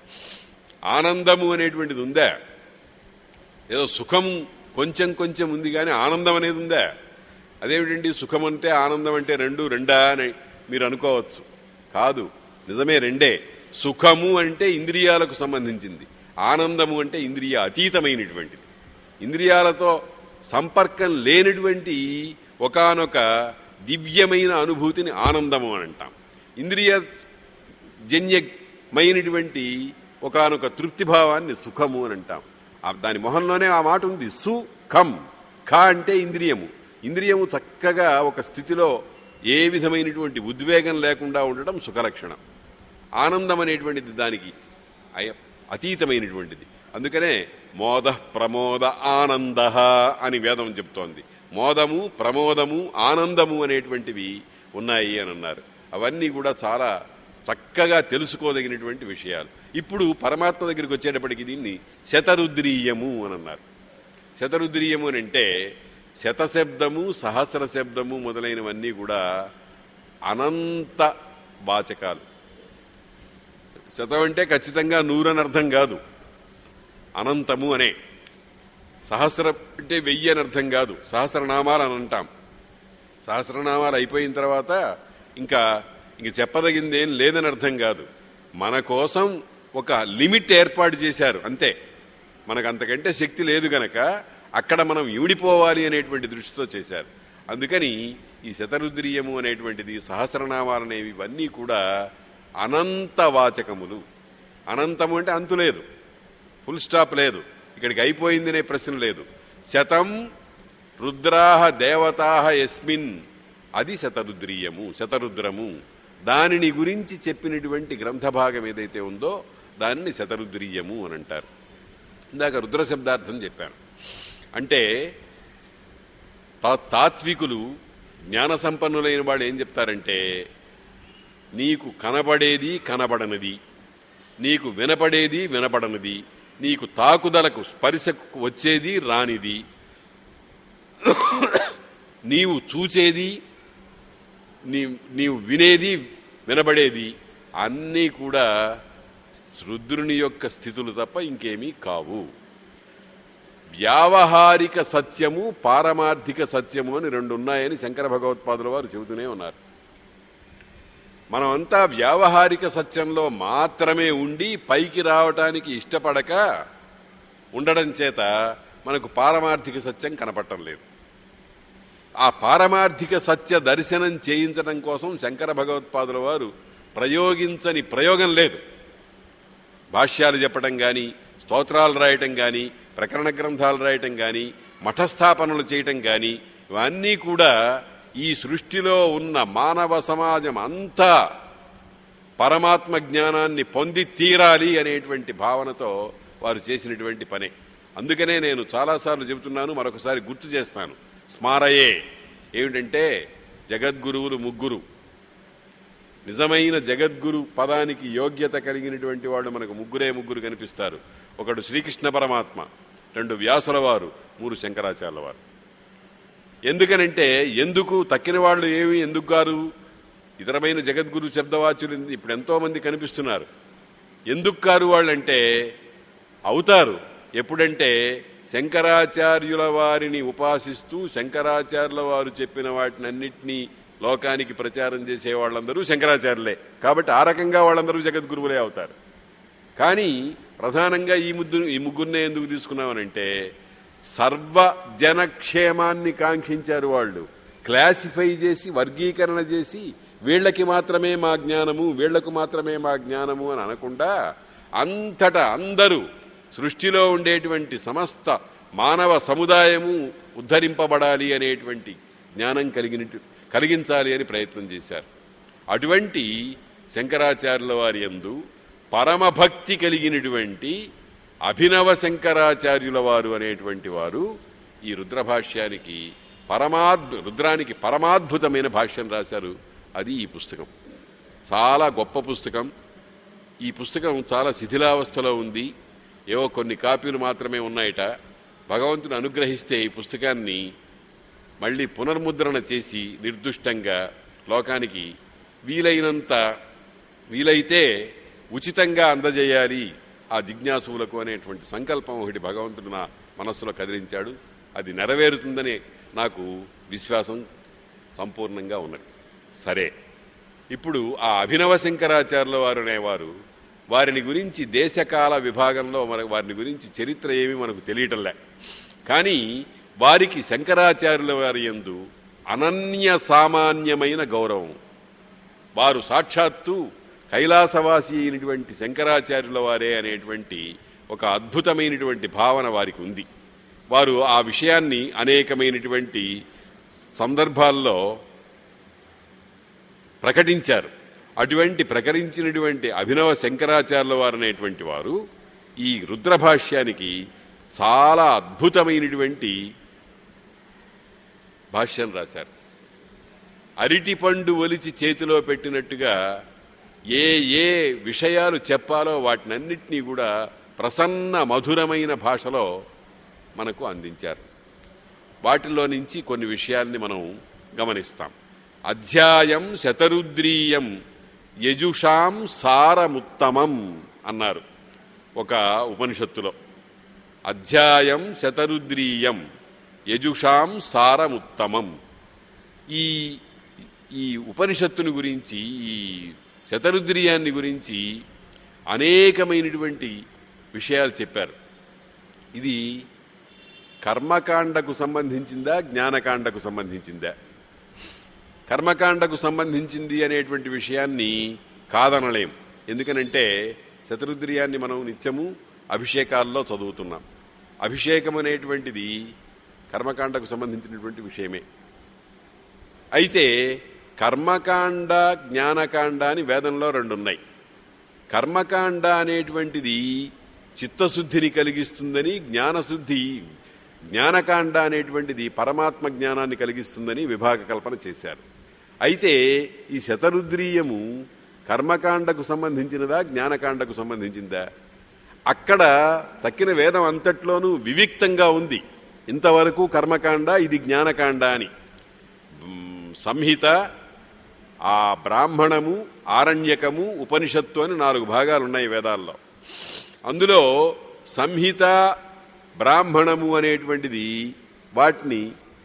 ఆనందము అనేటువంటిది ఉందా ఏదో సుఖం కొంచెం కొంచెం ఉంది కానీ ఆనందం అనేది ఉందా అదేమిటండి సుఖం అంటే ఆనందం అంటే రెండు రెండా అని మీరు అనుకోవచ్చు కాదు నిజమే రెండే సుఖము అంటే ఇంద్రియాలకు సంబంధించింది ఆనందము అంటే ఇంద్రియ అతీతమైనటువంటిది ఇంద్రియాలతో సంపర్కం లేనటువంటి ఒకానొక దివ్యమైన అనుభూతిని ఆనందము అని అంటాం ఇంద్రియ జన్యమైనటువంటి ఒకానొక తృప్తిభావాన్ని సుఖము అని అంటాం ఆ దాని మొహంలోనే ఆ మాట ఉంది సుఖం ఖ అంటే ఇంద్రియము ఇంద్రియము చక్కగా ఒక స్థితిలో ఏ విధమైనటువంటి ఉద్వేగం లేకుండా ఉండడం సుఖలక్షణం ఆనందం అనేటువంటిది దానికి అయ- అతీతమైనటువంటిది అందుకనే మోద ప్రమోద ఆనంద అని వేదం చెప్తోంది మోదము ప్రమోదము ఆనందము అనేటువంటివి ఉన్నాయి అని అన్నారు అవన్నీ కూడా చాలా చక్కగా తెలుసుకోదగినటువంటి విషయాలు ఇప్పుడు పరమాత్మ దగ్గరికి వచ్చేటప్పటికి దీన్ని శతరుద్రీయము అని అన్నారు శతరుద్రీయము అని అంటే శతశబ్దము సహస్ర శబ్దము మొదలైనవన్నీ కూడా అనంత వాచకాలు శతం అంటే ఖచ్చితంగా నూరని అర్థం కాదు అనంతము అనే సహస్ర అంటే వెయ్యి అని అర్థం కాదు సహస్రనామాలు అని అంటాం సహస్రనామాలు అయిపోయిన తర్వాత ఇంకా ఇంక చెప్పదగింది ఏం లేదని అర్థం కాదు మన కోసం ఒక లిమిట్ ఏర్పాటు చేశారు అంతే మనకు అంతకంటే శక్తి లేదు గనక అక్కడ మనం ఇమిడిపోవాలి అనేటువంటి దృష్టితో చేశారు అందుకని ఈ శతరుద్రీయము అనేటువంటిది సహస్రనామాలు అనేవి ఇవన్నీ కూడా అనంత వాచకములు అనంతము అంటే అంతు లేదు ఫుల్ స్టాప్ లేదు ఇక్కడికి అయిపోయింది అనే ప్రశ్న లేదు శతం రుద్రాహ దేవతాహ ఎస్మిన్ అది శతరుద్రీయము శతరుద్రము దానిని గురించి చెప్పినటువంటి గ్రంథ భాగం ఏదైతే ఉందో దాన్ని శతరుద్రీయము అని అంటారు ఇందాక రుద్ర శబ్దార్థం చెప్పాను అంటే తా- తాత్వికులు జ్ఞాన సంపన్నులైన వాళ్ళు ఏం చెప్తారంటే నీకు కనబడేది కనబడనిది నీకు వినపడేది వినపడనిది నీకు తాకుదలకు స్పర్శకు వచ్చేది రానిది నీవు చూచేది నీ నీవు వినేది వినబడేది అన్నీ కూడా రుద్రుని యొక్క స్థితులు తప్ప ఇంకేమీ కావు వ్యావహారిక సత్యము పారమార్థిక సత్యము అని రెండు ఉన్నాయని శంకర భగవత్పాదుల వారు చెబుతూనే ఉన్నారు మనమంతా వ్యావహారిక సత్యంలో మాత్రమే ఉండి పైకి రావటానికి ఇష్టపడక ఉండడం చేత మనకు పారమార్థిక సత్యం కనపడటం లేదు ఆ పారమార్థిక సత్య దర్శనం చేయించడం కోసం శంకర భగవత్పాదుల వారు ప్రయోగించని ప్రయోగం లేదు భాష్యాలు చెప్పడం కానీ స్తోత్రాలు రాయటం కానీ ప్రకరణ గ్రంథాలు రాయటం కానీ మఠస్థాపనలు చేయటం కానీ ఇవన్నీ కూడా ఈ సృష్టిలో ఉన్న మానవ సమాజం అంతా పరమాత్మ జ్ఞానాన్ని పొంది తీరాలి అనేటువంటి భావనతో వారు చేసినటువంటి పనే అందుకనే నేను చాలాసార్లు చెబుతున్నాను మరొకసారి గుర్తు చేస్తాను స్మారయే ఏమిటంటే జగద్గురువులు ముగ్గురు నిజమైన జగద్గురు పదానికి యోగ్యత కలిగినటువంటి వాళ్ళు మనకు ముగ్గురే ముగ్గురు కనిపిస్తారు ఒకడు శ్రీకృష్ణ పరమాత్మ రెండు వ్యాసుల వారు మూడు శంకరాచార్యుల వారు ఎందుకనంటే ఎందుకు తక్కిన వాళ్ళు ఏమి ఎందుకు గారు ఇతరమైన జగద్గురు శబ్దవాచులు ఇప్పుడు ఎంతో మంది కనిపిస్తున్నారు ఎందుకు కారు వాళ్ళంటే అవుతారు ఎప్పుడంటే శంకరాచార్యుల వారిని ఉపాసిస్తూ శంకరాచార్యుల వారు చెప్పిన వాటినన్నిటినీ లోకానికి ప్రచారం చేసే వాళ్ళందరూ శంకరాచార్యులే కాబట్టి ఆ రకంగా వాళ్ళందరూ జగద్గురువులే అవుతారు కానీ ప్రధానంగా ఈ ముద్దు ఈ ముగ్గురినే ఎందుకు తీసుకున్నామనంటే సర్వ జనక్షేమాన్ని కాంక్షించారు వాళ్ళు క్లాసిఫై చేసి వర్గీకరణ చేసి వీళ్ళకి మాత్రమే మా జ్ఞానము వీళ్లకు మాత్రమే మా జ్ఞానము అని అనకుండా అంతటా అందరూ సృష్టిలో ఉండేటువంటి సమస్త మానవ సముదాయము ఉద్ధరింపబడాలి అనేటువంటి జ్ఞానం కలిగినట్టు కలిగించాలి అని ప్రయత్నం చేశారు అటువంటి శంకరాచార్యుల వారి యందు పరమభక్తి కలిగినటువంటి అభినవ శంకరాచార్యుల వారు అనేటువంటి వారు ఈ రుద్రభాష్యానికి పరమాద్ రుద్రానికి పరమాద్భుతమైన భాష్యం రాశారు అది ఈ పుస్తకం చాలా గొప్ప పుస్తకం ఈ పుస్తకం చాలా శిథిలావస్థలో ఉంది ఏవో కొన్ని కాపీలు మాత్రమే ఉన్నాయట భగవంతుని అనుగ్రహిస్తే ఈ పుస్తకాన్ని మళ్ళీ పునర్ముద్రణ చేసి నిర్దుష్టంగా లోకానికి వీలైనంత వీలైతే ఉచితంగా అందజేయాలి ఆ జిజ్ఞాసువులకు అనేటువంటి సంకల్పం ఒకటి భగవంతుడు నా మనస్సులో కదిలించాడు అది నెరవేరుతుందనే నాకు విశ్వాసం సంపూర్ణంగా ఉన్నది సరే ఇప్పుడు ఆ అభినవ శంకరాచార్యుల వారు అనేవారు వారిని గురించి దేశకాల విభాగంలో మన వారిని గురించి చరిత్ర ఏమీ మనకు తెలియటంలే కానీ వారికి శంకరాచార్యుల వారి యందు అనన్య సామాన్యమైన గౌరవం వారు సాక్షాత్తు కైలాసవాసి అయినటువంటి శంకరాచార్యుల వారే అనేటువంటి ఒక అద్భుతమైనటువంటి భావన వారికి ఉంది వారు ఆ విషయాన్ని అనేకమైనటువంటి సందర్భాల్లో ప్రకటించారు అటువంటి ప్రకటించినటువంటి అభినవ శంకరాచార్యుల వారు అనేటువంటి వారు ఈ రుద్రభాష్యానికి చాలా అద్భుతమైనటువంటి భాష్యం రాశారు అరిటిపండు ఒలిచి చేతిలో పెట్టినట్టుగా ఏ ఏ విషయాలు చెప్పాలో వాటినన్నిటినీ కూడా ప్రసన్న మధురమైన భాషలో మనకు అందించారు వాటిలో నుంచి కొన్ని విషయాల్ని మనం గమనిస్తాం అధ్యాయం శతరుద్రీయం యజుషాం సారముత్తమం అన్నారు ఒక ఉపనిషత్తులో అధ్యాయం శతరుద్రీయం యజుషాం సారముత్తమం ఈ ఈ ఉపనిషత్తుని గురించి ఈ శతరుద్రియాన్ని గురించి అనేకమైనటువంటి విషయాలు చెప్పారు ఇది కర్మకాండకు సంబంధించిందా జ్ఞానకాండకు సంబంధించిందా కర్మకాండకు సంబంధించింది అనేటువంటి విషయాన్ని కాదనలేం ఎందుకనంటే శతరుద్రియాన్ని మనం నిత్యము అభిషేకాల్లో చదువుతున్నాం అభిషేకం అనేటువంటిది కర్మకాండకు సంబంధించినటువంటి విషయమే అయితే కర్మకాండ జ్ఞానకాండ అని వేదంలో రెండు ఉన్నాయి కర్మకాండ అనేటువంటిది చిత్తశుద్ధిని కలిగిస్తుందని జ్ఞానశుద్ధి జ్ఞానకాండ అనేటువంటిది పరమాత్మ జ్ఞానాన్ని కలిగిస్తుందని విభాగ కల్పన చేశారు అయితే ఈ శతరుద్రీయము కర్మకాండకు సంబంధించినదా జ్ఞానకాండకు సంబంధించిందా అక్కడ తక్కిన వేదం అంతట్లోనూ వివిక్తంగా ఉంది ఇంతవరకు కర్మకాండ ఇది జ్ఞానకాండ అని మ్, సంహిత ఆ బ్రాహ్మణము ఆరణ్యకము ఉపనిషత్తు అని నాలుగు భాగాలు ఉన్నాయి వేదాల్లో అందులో సంహిత బ్రాహ్మణము అనేటువంటిది వాటిని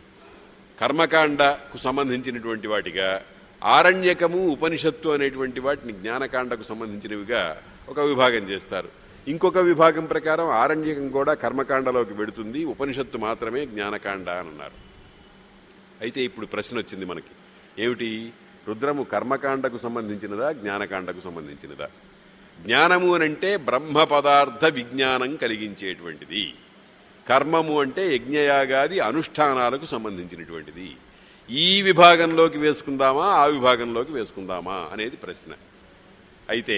కర్మకాండకు సంబంధించినటువంటి వాటిగా ఆరణ్యకము ఉపనిషత్తు అనేటువంటి వాటిని జ్ఞానకాండకు సంబంధించినవిగా ఒక విభాగం చేస్తారు ఇంకొక విభాగం ప్రకారం ఆరణ్యకం కూడా కర్మకాండలోకి వెడుతుంది ఉపనిషత్తు మాత్రమే జ్ఞానకాండ అని అన్నారు అయితే ఇప్పుడు ప్రశ్న వచ్చింది మనకి ఏమిటి రుద్రము కర్మకాండకు సంబంధించినదా జ్ఞానకాండకు సంబంధించినదా జ్ఞానము అనంటే బ్రహ్మ పదార్థ విజ్ఞానం కలిగించేటువంటిది కర్మము అంటే యజ్ఞయాగాది అనుష్ఠానాలకు సంబంధించినటువంటిది ఈ విభాగంలోకి వేసుకుందామా ఆ విభాగంలోకి వేసుకుందామా అనేది ప్రశ్న అయితే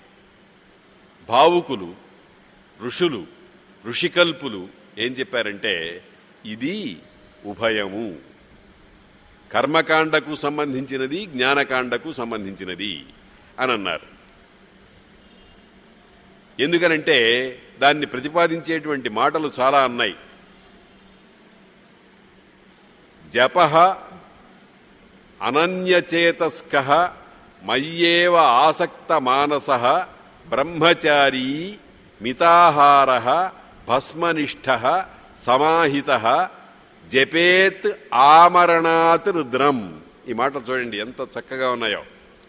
భావుకులు ఋషులు ఋషికల్పులు ఏం చెప్పారంటే ఇది ఉభయము కర్మకాండకు సంబంధించినది జ్ఞానకాండకు సంబంధించినది అని అన్నారు ఎందుకనంటే దాన్ని ప్రతిపాదించేటువంటి మాటలు చాలా ఉన్నాయి జప అనన్యచేతస్క మయ్యేవ ఆసక్త మానస బ్రహ్మచారీ మితాహార భస్మనిష్ట సమాహిత జపేత్ ఆమరణాత్ రుద్రం ఈ మాటలు చూడండి ఎంత చక్కగా ఉన్నాయో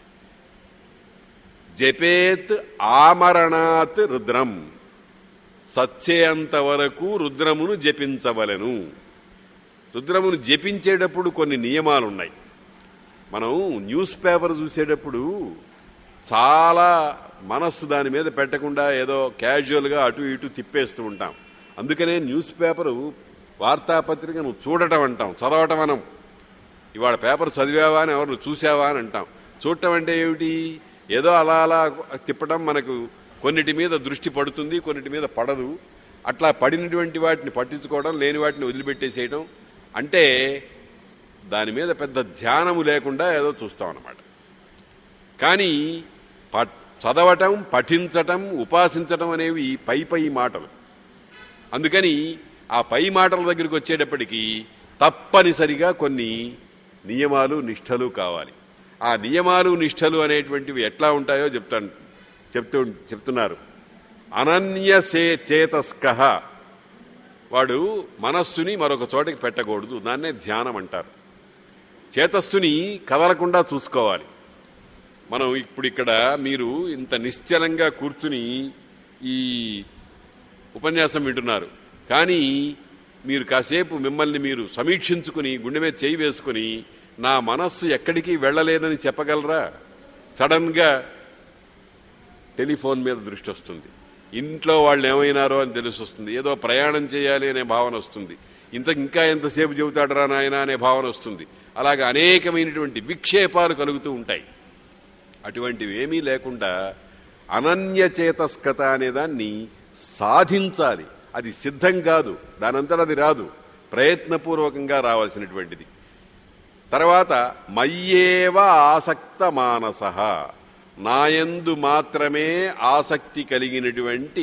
జపేత్ ఆమరణాత్ రుద్రం సచ్చేంత వరకు రుద్రమును జపించవలెను రుద్రమును జపించేటప్పుడు కొన్ని నియమాలున్నాయి మనం న్యూస్ పేపర్ చూసేటప్పుడు చాలా మనస్సు దాని మీద పెట్టకుండా ఏదో క్యాజువల్గా అటు ఇటు తిప్పేస్తూ ఉంటాం అందుకనే న్యూస్ పేపరు వార్తాపత్రికను చూడటం అంటాం చదవటం అనం ఇవాళ పేపర్ చదివావా అని ఎవరు చూసావా అని అంటాం చూడటం అంటే ఏమిటి ఏదో అలా అలా తిప్పడం మనకు కొన్నిటి మీద దృష్టి పడుతుంది కొన్నిటి మీద పడదు అట్లా పడినటువంటి వాటిని పట్టించుకోవడం లేని వాటిని వదిలిపెట్టేసేయడం అంటే దాని మీద పెద్ద ధ్యానము లేకుండా ఏదో చూస్తాం అన్నమాట కానీ పట్ చదవటం పఠించటం ఉపాసించటం అనేవి పై పై మాటలు అందుకని ఆ పై మాటల దగ్గరికి వచ్చేటప్పటికి తప్పనిసరిగా కొన్ని నియమాలు నిష్ఠలు కావాలి ఆ నియమాలు నిష్ఠలు అనేటువంటివి ఎట్లా ఉంటాయో చెప్తాను చెప్తూ చెప్తున్నారు అనన్య సే చేతస్క వాడు మనస్సుని మరొక చోటకి పెట్టకూడదు దాన్నే ధ్యానం అంటారు చేతస్సుని కదలకుండా చూసుకోవాలి మనం ఇప్పుడు ఇక్కడ మీరు ఇంత నిశ్చలంగా కూర్చుని ఈ ఉపన్యాసం వింటున్నారు కానీ మీరు కాసేపు మిమ్మల్ని మీరు సమీక్షించుకుని గుండె మీద చేయి వేసుకుని నా మనస్సు ఎక్కడికి వెళ్ళలేదని చెప్పగలరా సడన్గా టెలిఫోన్ మీద దృష్టి వస్తుంది ఇంట్లో వాళ్ళు ఏమైనారో అని తెలిసి వస్తుంది ఏదో ప్రయాణం చేయాలి అనే భావన వస్తుంది ఇంత ఇంకా ఎంతసేపు చెబుతాడరా నాయన అనే భావన వస్తుంది అలాగే అనేకమైనటువంటి విక్షేపాలు కలుగుతూ ఉంటాయి అటువంటివి ఏమీ లేకుండా అనన్యచేతస్కత అనే దాన్ని సాధించాలి అది సిద్ధం కాదు దానంతట అది రాదు ప్రయత్నపూర్వకంగా రావాల్సినటువంటిది తర్వాత మయ్యేవ ఆసక్త మానస నాయందు మాత్రమే ఆసక్తి కలిగినటువంటి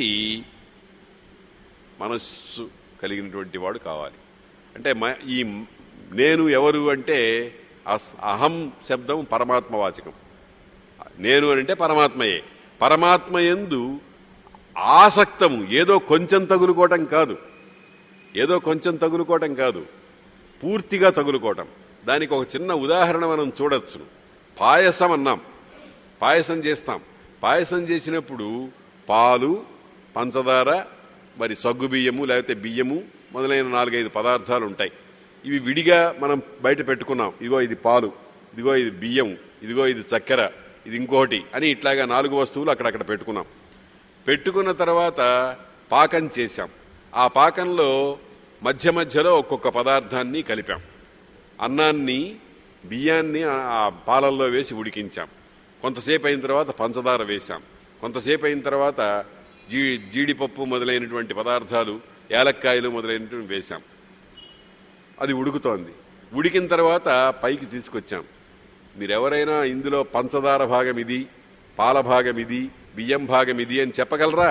మనస్సు కలిగినటువంటి వాడు కావాలి అంటే మ- ఈ నేను ఎవరు అంటే అస్- అహం శబ్దం పరమాత్మవాచకం నేను అని అంటే పరమాత్మయే పరమాత్మ ఎందు ఆసక్తము ఏదో కొంచెం తగులుకోవటం కాదు ఏదో కొంచెం తగులుకోవటం కాదు పూర్తిగా తగులుకోవటం దానికి ఒక చిన్న ఉదాహరణ మనం చూడొచ్చు పాయసం అన్నాం పాయసం చేస్తాం పాయసం చేసినప్పుడు పాలు పంచదార మరి సగ్గు బియ్యము లేకపోతే బియ్యము మొదలైన నాలుగైదు పదార్థాలు ఉంటాయి ఇవి విడిగా మనం బయట పెట్టుకున్నాం ఇదిగో ఇది పాలు ఇదిగో ఇది బియ్యం ఇదిగో ఇది చక్కెర ఇది ఇంకోటి అని ఇట్లాగా నాలుగు వస్తువులు అక్కడక్కడ పెట్టుకున్నాం పెట్టుకున్న తర్వాత పాకం చేశాం ఆ పాకంలో మధ్య మధ్యలో ఒక్కొక్క పదార్థాన్ని కలిపాం అన్నాన్ని బియ్యాన్ని ఆ- ఆ పాలల్లో వేసి ఉడికించాం కొంతసేపు అయిన తర్వాత పంచదార వేశాం కొంతసేపు అయిన తర్వాత జీ జీడిపప్పు మొదలైనటువంటి పదార్థాలు యాలక్కాయలు మొదలైనటువంటి వేశాం అది ఉడుకుతోంది ఉడికిన తర్వాత పైకి తీసుకొచ్చాం మీరెవరైనా ఇందులో పంచదార భాగం ఇది పాల భాగం ఇది బియ్యం భాగం ఇది అని చెప్పగలరా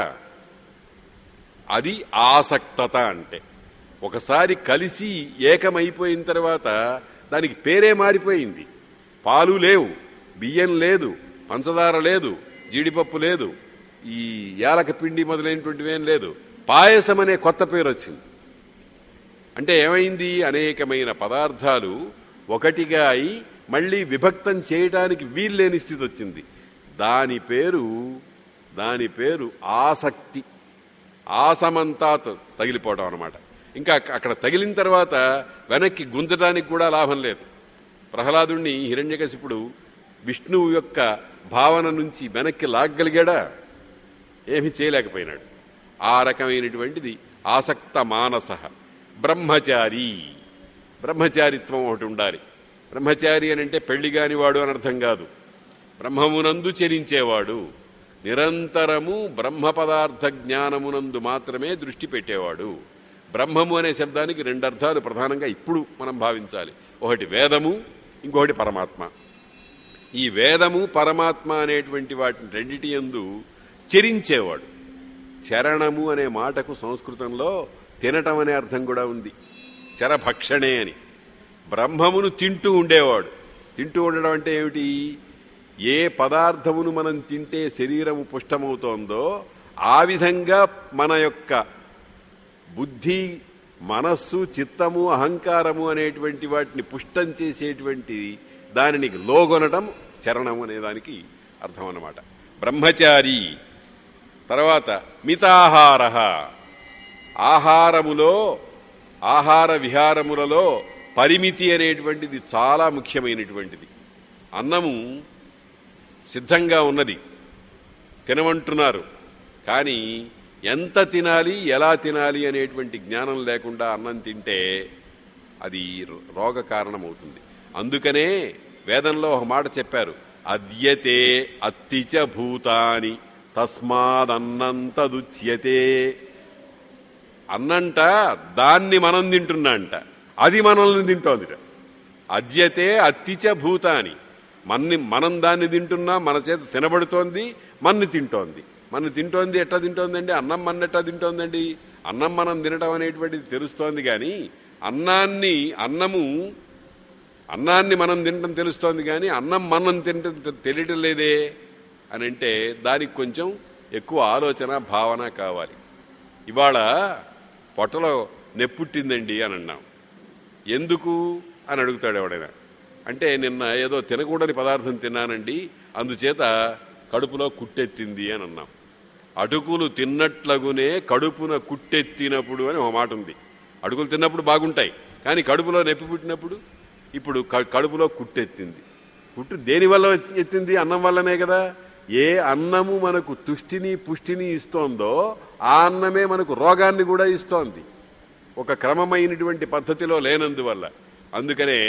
అది ఆసక్తత అంటే ఒకసారి కలిసి ఏకమైపోయిన తర్వాత దానికి పేరే మారిపోయింది పాలు లేవు బియ్యం లేదు పంచదార లేదు జీడిపప్పు లేదు ఈ యాలక పిండి మొదలైనటువంటివి ఏం లేదు పాయసం అనే కొత్త పేరు వచ్చింది అంటే ఏమైంది అనేకమైన పదార్థాలు ఒకటిగా అయి మళ్ళీ విభక్తం చేయటానికి వీల్లేని స్థితి వచ్చింది దాని పేరు దాని పేరు ఆసక్తి ఆసమంతా త- తగిలిపోవడం అనమాట ఇంకా అక్క- అక్కడ తగిలిన తర్వాత వెనక్కి గుంజడానికి కూడా లాభం లేదు ప్రహ్లాదుణ్ణి హిరణ్యకశిపుడు విష్ణువు యొక్క భావన నుంచి వెనక్కి లాగ్గలిగాడా ఏమీ చేయలేకపోయినాడు ఆ రకమైనటువంటిది ఆసక్త మానస బ్రహ్మచారి బ్రహ్మచారిత్వం ఒకటి ఉండాలి బ్రహ్మచారి అని అంటే పెళ్లి కానివాడు అని అర్థం కాదు బ్రహ్మమునందు చెరించేవాడు నిరంతరము బ్రహ్మ పదార్థ జ్ఞానమునందు మాత్రమే దృష్టి పెట్టేవాడు బ్రహ్మము అనే శబ్దానికి రెండు అర్థాలు ప్రధానంగా ఇప్పుడు మనం భావించాలి ఒకటి వేదము ఇంకొకటి పరమాత్మ ఈ వేదము పరమాత్మ అనేటువంటి వాటిని రెండిటి యందు చెరించేవాడు చరణము అనే మాటకు సంస్కృతంలో తినటం అనే అర్థం కూడా ఉంది చరభక్షణే అని బ్రహ్మమును తింటూ ఉండేవాడు తింటూ ఉండడం అంటే ఏమిటి ఏ పదార్థమును మనం తింటే శరీరము పుష్టమవుతోందో ఆ విధంగా మన యొక్క బుద్ధి మనస్సు చిత్తము అహంకారము అనేటువంటి వాటిని పుష్టం చేసేటువంటి దానిని లోగొనడం చరణం అనే దానికి అర్థం అన్నమాట బ్రహ్మచారి తర్వాత మితాహార ఆహారములో ఆహార విహారములలో పరిమితి అనేటువంటిది చాలా ముఖ్యమైనటువంటిది అన్నము సిద్ధంగా ఉన్నది తినమంటున్నారు కానీ ఎంత తినాలి ఎలా తినాలి అనేటువంటి జ్ఞానం లేకుండా అన్నం తింటే అది రోగ కారణమవుతుంది అందుకనే వేదంలో ఒక మాట చెప్పారు అద్యతే అత్తిచ భూతాని తస్మాదన్నంతదుచ్యతే అన్నంట దాన్ని మనం తింటున్నా అంట అది మనల్ని తింటోందిట అద్యతే అత్తిచ భూతాని మన్ని మనం దాన్ని తింటున్నా మన చేత తినబడుతోంది మన్ని తింటోంది మన్ని తింటోంది ఎట్లా తింటోందండి అన్నం మన ఎట్లా తింటోందండి అన్నం మనం తినటం అనేటువంటిది తెలుస్తోంది కానీ అన్నాన్ని అన్నము అన్నాన్ని మనం తినటం తెలుస్తోంది కానీ అన్నం మనం తినటం తె- తెలియటం లేదే అని అంటే దానికి కొంచెం ఎక్కువ ఆలోచన భావన కావాలి ఇవాళ పొట్టలో నెప్పుట్టిందండి అని అన్నాం ఎందుకు అని అడుగుతాడు ఎవడైనా అంటే నిన్న ఏదో తినకూడని పదార్థం తిన్నానండి అందుచేత కడుపులో కుట్టెత్తింది అని అన్నాం అటుకులు తిన్నట్లగునే కడుపున కుట్టెత్తినప్పుడు అని ఒక మాట ఉంది అటుకులు తిన్నప్పుడు బాగుంటాయి కానీ కడుపులో నొప్పి పుట్టినప్పుడు ఇప్పుడు క- కడుపులో కుట్టెత్తింది కుట్టు దేనివల్ల వచ్చి- ఎత్తింది అన్నం వల్లనే కదా ఏ అన్నము మనకు తుష్టిని పుష్టిని ఇస్తోందో ఆ అన్నమే మనకు రోగాన్ని కూడా ఇస్తోంది ఒక క్రమమైనటువంటి పద్ధతిలో లేనందువల్ల అందుకనే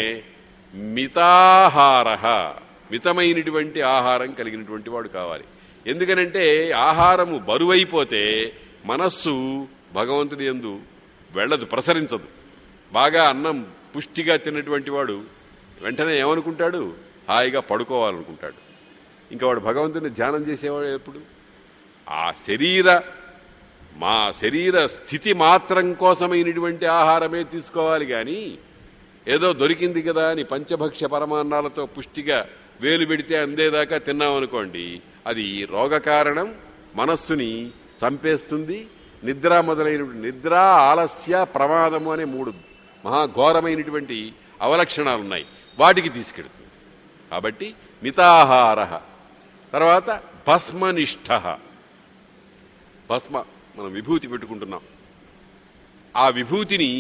మితాహార మితమైనటువంటి ఆహారం కలిగినటువంటి వాడు కావాలి ఎందుకనంటే ఆహారము బరువైపోతే మనస్సు భగవంతుడి ఎందు వెళ్ళదు ప్రసరించదు బాగా అన్నం పుష్టిగా తిన్నటువంటి వాడు వెంటనే ఏమనుకుంటాడు హాయిగా పడుకోవాలనుకుంటాడు ఇంకా వాడు భగవంతుని ధ్యానం చేసేవాడు ఎప్పుడు ఆ శరీర మా శరీర స్థితి మాత్రం కోసమైనటువంటి ఆహారమే తీసుకోవాలి కానీ ఏదో దొరికింది కదా అని పంచభక్ష్య పరమాన్నాలతో పుష్టిగా వేలు పెడితే అందేదాకా తిన్నామనుకోండి అది రోగ కారణం మనస్సుని చంపేస్తుంది నిద్ర మొదలైన నిద్ర ఆలస్య ప్రమాదము అనే మూడు మహాఘోరమైనటువంటి అవలక్షణాలు ఉన్నాయి వాటికి తీసుకెడుతుంది కాబట్టి మితాహార తర్వాత భస్మనిష్ట భస్మ మనం విభూతి పెట్టుకుంటున్నాం ఆ విభూతిని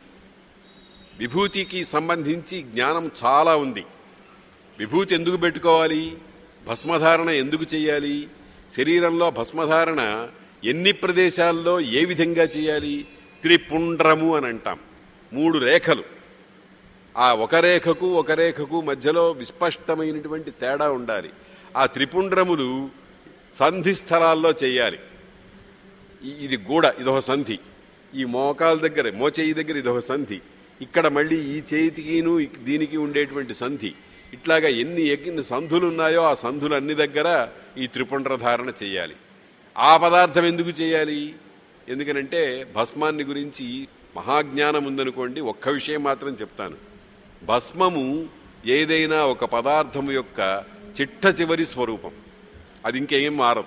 విభూతికి సంబంధించి జ్ఞానం చాలా ఉంది విభూతి ఎందుకు పెట్టుకోవాలి భస్మధారణ ఎందుకు చేయాలి శరీరంలో భస్మధారణ ఎన్ని ప్రదేశాల్లో ఏ విధంగా చేయాలి త్రిపుండ్రము అని అంటాం మూడు రేఖలు ఆ ఒక రేఖకు ఒక రేఖకు మధ్యలో విస్పష్టమైనటువంటి తేడా ఉండాలి ఆ త్రిపుండ్రములు సంధి స్థలాల్లో చేయాలి ఈ- ఇది గూడ ఇదొక సంధి ఈ మోకాల దగ్గర మోచేయి దగ్గర ఇదొక సంధి ఇక్కడ మళ్ళీ ఈ చేతికిను ఇక్- దీనికి ఉండేటువంటి సంధి ఇట్లాగా ఎన్ని ఎన్ని సంధులు ఉన్నాయో ఆ సంధులు అన్ని దగ్గర ఈ త్రిపుండ్ర ధారణ చేయాలి ఆ పదార్థం ఎందుకు చేయాలి ఎందుకనంటే భస్మాన్ని గురించి మహాజ్ఞానం ఉందనుకోండి ఒక్క విషయం మాత్రం చెప్తాను భస్మము ఏదైనా ఒక పదార్థం యొక్క చిట్ట చివరి స్వరూపం అది ఇంకేం మారదు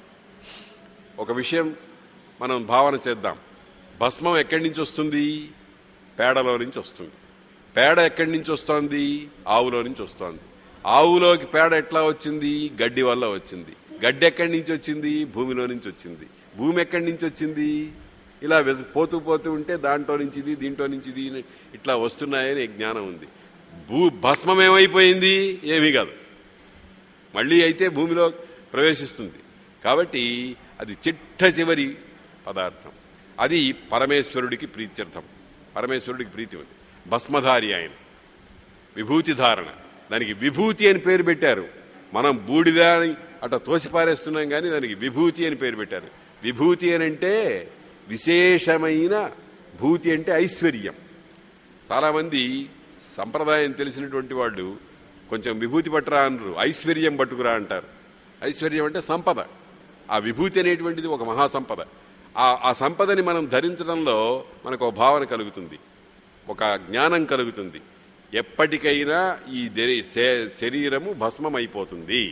ఒక విషయం మనం భావన చేద్దాం భస్మం ఎక్కడి నుంచి వస్తుంది పేడలో నుంచి వస్తుంది పేడ ఎక్కడి నుంచి వస్తోంది ఆవులో నుంచి వస్తోంది ఆవులోకి పేడ ఎట్లా వచ్చింది గడ్డి వల్ల వచ్చింది గడ్డి ఎక్కడి నుంచి వచ్చింది భూమిలో నుంచి వచ్చింది భూమి ఎక్కడి నుంచి వచ్చింది ఇలా వెజ- పోతూ పోతూ ఉంటే దాంట్లో నుంచి ఇది దీంట్లో నుంచి ఇది అని ఇట్లా వస్తున్నాయని జ్ఞానం ఉంది భూ భస్మం ఏమైపోయింది ఏమీ కాదు మళ్ళీ అయితే భూమిలో ప్రవేశిస్తుంది కాబట్టి అది చిట్ట చివరి పదార్థం అది పరమేశ్వరుడికి ప్రీత్యర్థం పరమేశ్వరుడికి ప్రీతి ఉంది భస్మధారి ఆయన విభూతి ధారణ దానికి విభూతి అని పేరు పెట్టారు మనం బూడిద అని అట్లా తోసిపారేస్తున్నాం కానీ దానికి విభూతి అని పేరు పెట్టారు విభూతి అని అంటే విశేషమైన భూతి అంటే ఐశ్వర్యం చాలామంది సంప్రదాయం తెలిసినటువంటి వాళ్ళు కొంచెం విభూతి పట్టురా అనరు ఐశ్వర్యం పట్టుకురా అంటారు ఐశ్వర్యం అంటే సంపద ఆ విభూతి అనేటువంటిది ఒక మహాసంపద ఆ ఆ సంపదని మనం ధరించడంలో మనకు ఒక భావన కలుగుతుంది ఒక జ్ఞానం కలుగుతుంది ఎప్పటికైనా ఈ దెరి- శే- శరీరము భస్మమైపోతుంది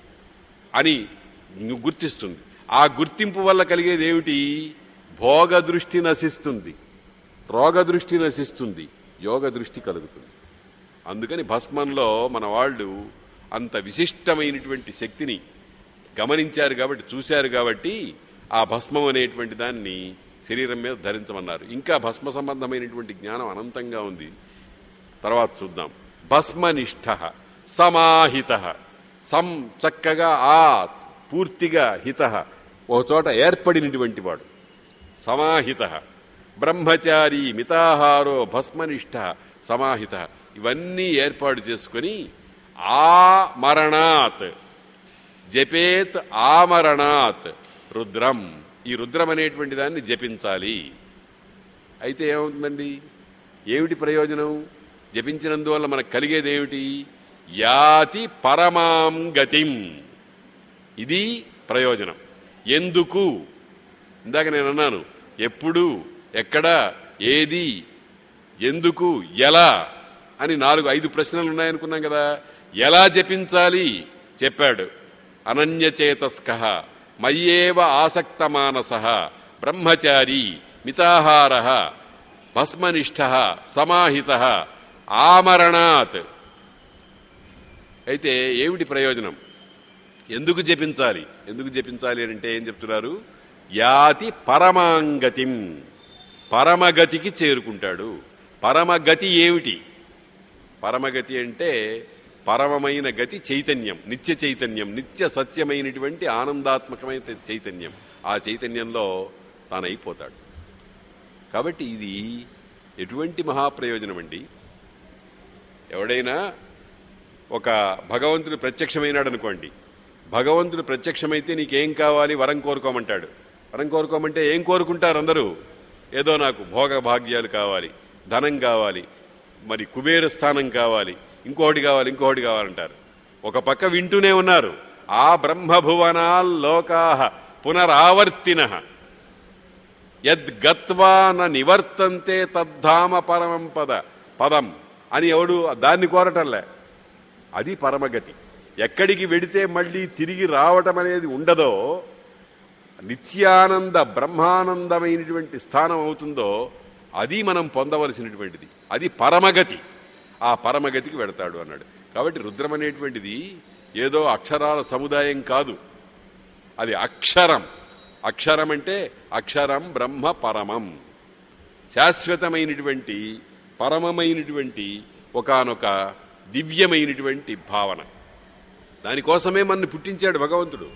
అని ను- గుర్తిస్తుంది ఆ గుర్తింపు వల్ల కలిగేది ఏమిటి భోగ దృష్టి నశిస్తుంది రోగ దృష్టి నశిస్తుంది యోగ దృష్టి కలుగుతుంది అందుకని భస్మంలో మన వాళ్ళు అంత విశిష్టమైనటువంటి శక్తిని గమనించారు కాబట్టి చూశారు కాబట్టి ఆ భస్మం అనేటువంటి దాన్ని శరీరం మీద ధరించమన్నారు ఇంకా భస్మ సంబంధమైనటువంటి జ్ఞానం అనంతంగా ఉంది తర్వాత చూద్దాం భస్మనిష్ట సమాహిత సం చక్కగా ఆ పూర్తిగా హిత ఒక చోట ఏర్పడినటువంటి వాడు సమాహిత బ్రహ్మచారి మితాహారో భస్మనిష్ట సమాహిత ఇవన్నీ ఏర్పాటు చేసుకొని ఆ మరణాత్ జపేత్ ఆమరణాత్ రుద్రం ఈ రుద్రం అనేటువంటి దాన్ని జపించాలి అయితే ఏమవుతుందండి ఏమిటి ప్రయోజనం జపించినందువల్ల మనకు కలిగేది ఏమిటి యాతి పరమాం గతిం ఇది ప్రయోజనం ఎందుకు ఇందాక నేను అన్నాను ఎప్పుడు ఎక్కడ ఏది ఎందుకు ఎలా అని నాలుగు ఐదు ప్రశ్నలు ఉన్నాయనుకున్నాం కదా ఎలా జపించాలి చెప్పాడు అనన్యచేతస్క మయ్యేవ ఆసక్త మానస బ్రహ్మచారి మితాహార భస్మనిష్ట సమాహిత ఆమరణాత్ అయితే ఏమిటి ప్రయోజనం ఎందుకు జపించాలి ఎందుకు జపించాలి అని అంటే ఏం చెప్తున్నారు యాతి పరమాంగతిం పరమగతికి చేరుకుంటాడు పరమగతి ఏమిటి పరమగతి అంటే పరమమైన గతి చైతన్యం నిత్య చైతన్యం నిత్య సత్యమైనటువంటి ఆనందాత్మకమైన చైతన్యం ఆ చైతన్యంలో తానైపోతాడు కాబట్టి ఇది ఎటువంటి మహాప్రయోజనం అండి ఎవడైనా ఒక భగవంతుడు ప్రత్యక్షమైనాడు అనుకోండి భగవంతుడు ప్రత్యక్షమైతే నీకేం కావాలి వరం కోరుకోమంటాడు వరం కోరుకోమంటే ఏం కోరుకుంటారు అందరూ ఏదో నాకు భోగ భాగ్యాలు కావాలి ధనం కావాలి మరి కుబేర స్థానం కావాలి ఇంకోటి కావాలి ఇంకోటి కావాలంటారు ఒక పక్క వింటూనే ఉన్నారు ఆ బ్రహ్మభువనాల్ లోకాహ పునరావర్తిన యద్గత్వా న నివర్తంతే తద్ధామ పరమం పద పదం అని ఎవడు దాన్ని కోరటంలే అది పరమగతి ఎక్కడికి వెడితే మళ్ళీ తిరిగి రావటం అనేది ఉండదో నిత్యానంద బ్రహ్మానందమైనటువంటి స్థానం అవుతుందో అది మనం పొందవలసినటువంటిది అది పరమగతి ఆ పరమగతికి వెడతాడు అన్నాడు కాబట్టి రుద్రం అనేటువంటిది ఏదో అక్షరాల సముదాయం కాదు అది అక్షరం అక్షరం అంటే అక్షరం బ్రహ్మ పరమం శాశ్వతమైనటువంటి పరమమైనటువంటి ఒకానొక దివ్యమైనటువంటి భావన దానికోసమే మనల్ని పుట్టించాడు భగవంతుడు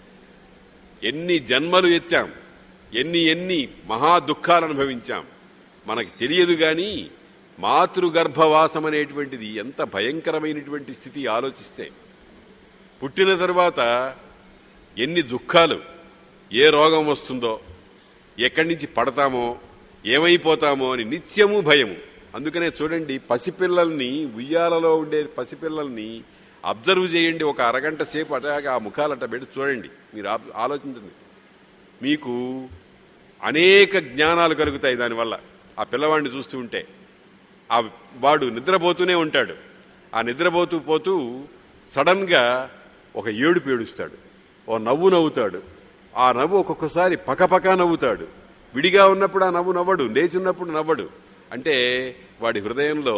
ఎన్ని జన్మలు ఎత్తాం ఎన్ని ఎన్ని మహా దుఃఖాలు అనుభవించాం మనకి తెలియదు గాని మాతృగర్భవాసం అనేటువంటిది ఎంత భయంకరమైనటువంటి స్థితి ఆలోచిస్తే పుట్టిన తరువాత ఎన్ని దుఃఖాలు ఏ రోగం వస్తుందో ఎక్కడి నుంచి పడతామో ఏమైపోతామో అని నిత్యము భయము అందుకనే చూడండి పసిపిల్లల్ని ఉయ్యాలలో ఉండే పసిపిల్లల్ని అబ్జర్వ్ చేయండి ఒక అరగంట సేపు అటాగా ఆ ముఖాలట పెట్టి చూడండి మీరు ఆ- ఆలోచించండి మీకు అనేక జ్ఞానాలు కలుగుతాయి దానివల్ల ఆ పిల్లవాడిని చూస్తూ ఉంటే ఆ వాడు నిద్రపోతూనే ఉంటాడు ఆ నిద్రపోతూ పోతూ సడన్గా ఒక ఏడుపు ఏడుస్తాడు ఓ నవ్వు నవ్వుతాడు ఆ నవ్వు ఒక్కొక్కసారి పకపక నవ్వుతాడు విడిగా ఉన్నప్పుడు ఆ నవ్వు నవ్వడు లేచున్నప్పుడు నవ్వడు అంటే వాడి హృదయంలో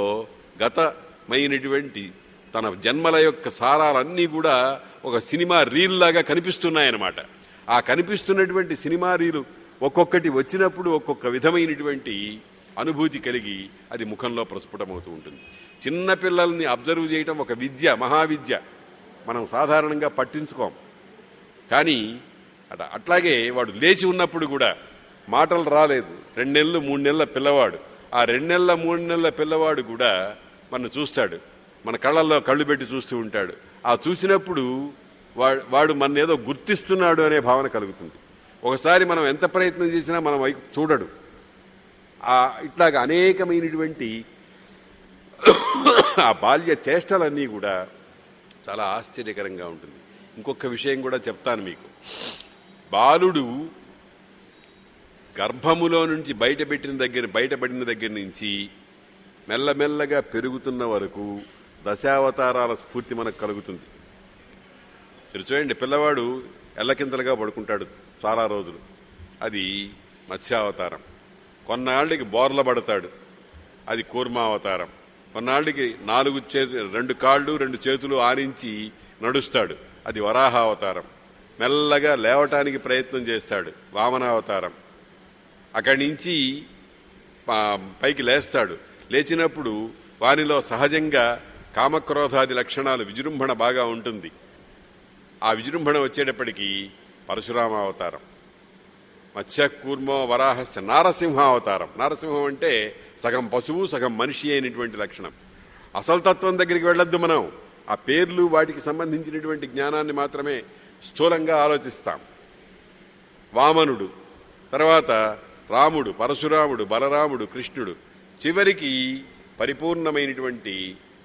గతమైనటువంటి తన జన్మల యొక్క సారాలన్నీ కూడా ఒక సినిమా రీల్ లాగా కనిపిస్తున్నాయన్నమాట ఆ కనిపిస్తున్నటువంటి సినిమా రీలు ఒక్కొక్కటి వచ్చినప్పుడు ఒక్కొక్క విధమైనటువంటి అనుభూతి కలిగి అది ముఖంలో ప్రస్ఫుటమవుతూ ఉంటుంది చిన్న పిల్లల్ని అబ్జర్వ్ చేయటం ఒక విద్య మహావిద్య మనం సాధారణంగా పట్టించుకోం కానీ అట అట్లాగే వాడు లేచి ఉన్నప్పుడు కూడా మాటలు రాలేదు రెండు నెలలు మూడు నెలల పిల్లవాడు ఆ రెండు నెలల మూడు నెలల పిల్లవాడు కూడా మన చూస్తాడు మన కళ్ళల్లో కళ్ళు పెట్టి చూస్తూ ఉంటాడు ఆ చూసినప్పుడు వాడు వాడు మన ఏదో గుర్తిస్తున్నాడు అనే భావన కలుగుతుంది ఒకసారి మనం ఎంత ప్రయత్నం చేసినా మన వైపు చూడడు ఆ ఇట్లాగ అనేకమైనటువంటి ఆ బాల్య చేష్టలన్నీ కూడా చాలా ఆశ్చర్యకరంగా ఉంటుంది ఇంకొక విషయం కూడా చెప్తాను మీకు బాలుడు గర్భములో నుంచి బయటపెట్టిన దగ్గర బయటపడిన దగ్గర నుంచి మెల్లమెల్లగా పెరుగుతున్న వరకు దశావతారాల స్ఫూర్తి మనకు కలుగుతుంది మీరు చూడండి పిల్లవాడు ఎల్లకింతలుగా పడుకుంటాడు చాలా రోజులు అది మత్స్యావతారం కొన్నాళ్ళకి బోర్ల పడతాడు అది కూర్మావతారం కొన్నాళ్ళకి నాలుగు చేతు రెండు కాళ్ళు రెండు చేతులు ఆనించి నడుస్తాడు అది వరాహావతారం మెల్లగా లేవటానికి ప్రయత్నం చేస్తాడు వామనావతారం అక్కడి నుంచి ఆ, పైకి లేస్తాడు లేచినప్పుడు వానిలో సహజంగా కామక్రోధాది లక్షణాలు విజృంభణ బాగా ఉంటుంది ఆ విజృంభణ వచ్చేటప్పటికి పరశురామావతారం మత్స్య కూర్మో వరాహస్య నారసింహావతారం నారసింహం అంటే సగం పశువు సగం మనిషి అయినటువంటి లక్షణం అసలు తత్వం దగ్గరికి వెళ్ళొద్దు మనం ఆ పేర్లు వాటికి సంబంధించినటువంటి జ్ఞానాన్ని మాత్రమే స్థూలంగా ఆలోచిస్తాం వామనుడు తర్వాత రాముడు పరశురాముడు బలరాముడు కృష్ణుడు చివరికి పరిపూర్ణమైనటువంటి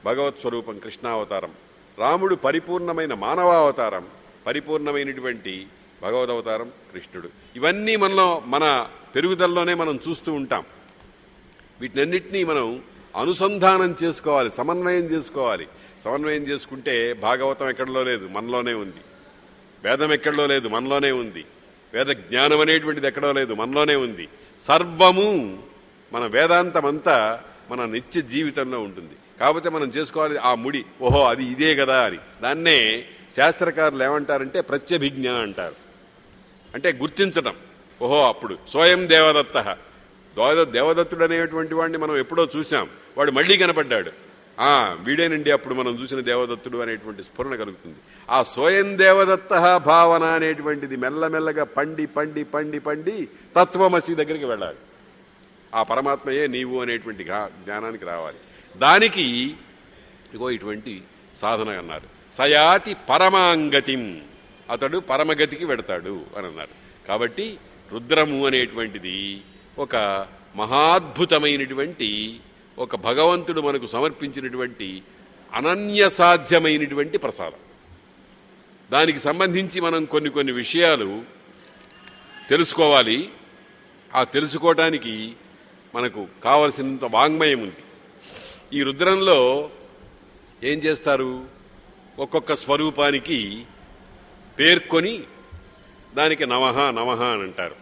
భగవత్ స్వరూపం కృష్ణావతారం రాముడు పరిపూర్ణమైన మానవావతారం పరిపూర్ణమైనటువంటి భగవదవతారం కృష్ణుడు ఇవన్నీ మనలో మన పెరుగుదలలోనే మనం చూస్తూ ఉంటాం వీటినన్నిటినీ మనం అనుసంధానం చేసుకోవాలి సమన్వయం చేసుకోవాలి సమన్వయం చేసుకుంటే భాగవతం ఎక్కడలో లేదు మనలోనే ఉంది వేదం ఎక్కడలో లేదు మనలోనే ఉంది వేద జ్ఞానం అనేటువంటిది ఎక్కడో లేదు మనలోనే ఉంది సర్వము మన వేదాంతమంతా మన నిత్య జీవితంలో ఉంటుంది కాకపోతే మనం చేసుకోవాలి ఆ ముడి ఓహో అది ఇదే కదా అని దాన్నే శాస్త్రకారులు ఏమంటారంటే ప్రత్యభిజ్ఞ అంటారు అంటే గుర్తించడం ఓహో అప్పుడు స్వయం దేవదత్త దేవద- దేవదత్తుడు అనేటువంటి వాడిని మనం ఎప్పుడో చూసాం వాడు మళ్ళీ కనపడ్డాడు ఆ వీడేనండి అప్పుడు మనం చూసిన దేవదత్తుడు అనేటువంటి స్ఫురణ కలుగుతుంది ఆ స్వయం దేవదత్త భావన అనేటువంటిది మెల్లమెల్లగా పండి పండి పండి పండి తత్వమసి దగ్గరికి వెళ్ళాలి ఆ పరమాత్మయే నీవు అనేటువంటి గా- జ్ఞానానికి రావాలి దానికి ఇగో ఇటువంటి సాధన అన్నారు సయాతి పరమాంగతిం అతడు పరమగతికి వెడతాడు అని అన్నారు కాబట్టి రుద్రము అనేటువంటిది ఒక మహాద్భుతమైనటువంటి ఒక భగవంతుడు మనకు సమర్పించినటువంటి అనన్య సాధ్యమైనటువంటి ప్రసాదం దానికి సంబంధించి మనం కొన్ని కొన్ని విషయాలు తెలుసుకోవాలి ఆ తెలుసుకోవటానికి మనకు కావలసినంత వాంగ్మయం ఉంది ఈ రుద్రంలో ఏం చేస్తారు ఒక్కొక్క స్వరూపానికి పేర్కొని దానికి నమః నమః అని అంటారు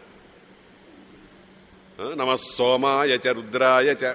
ఆ, నమ సోమాయ చ రుద్రాయ చ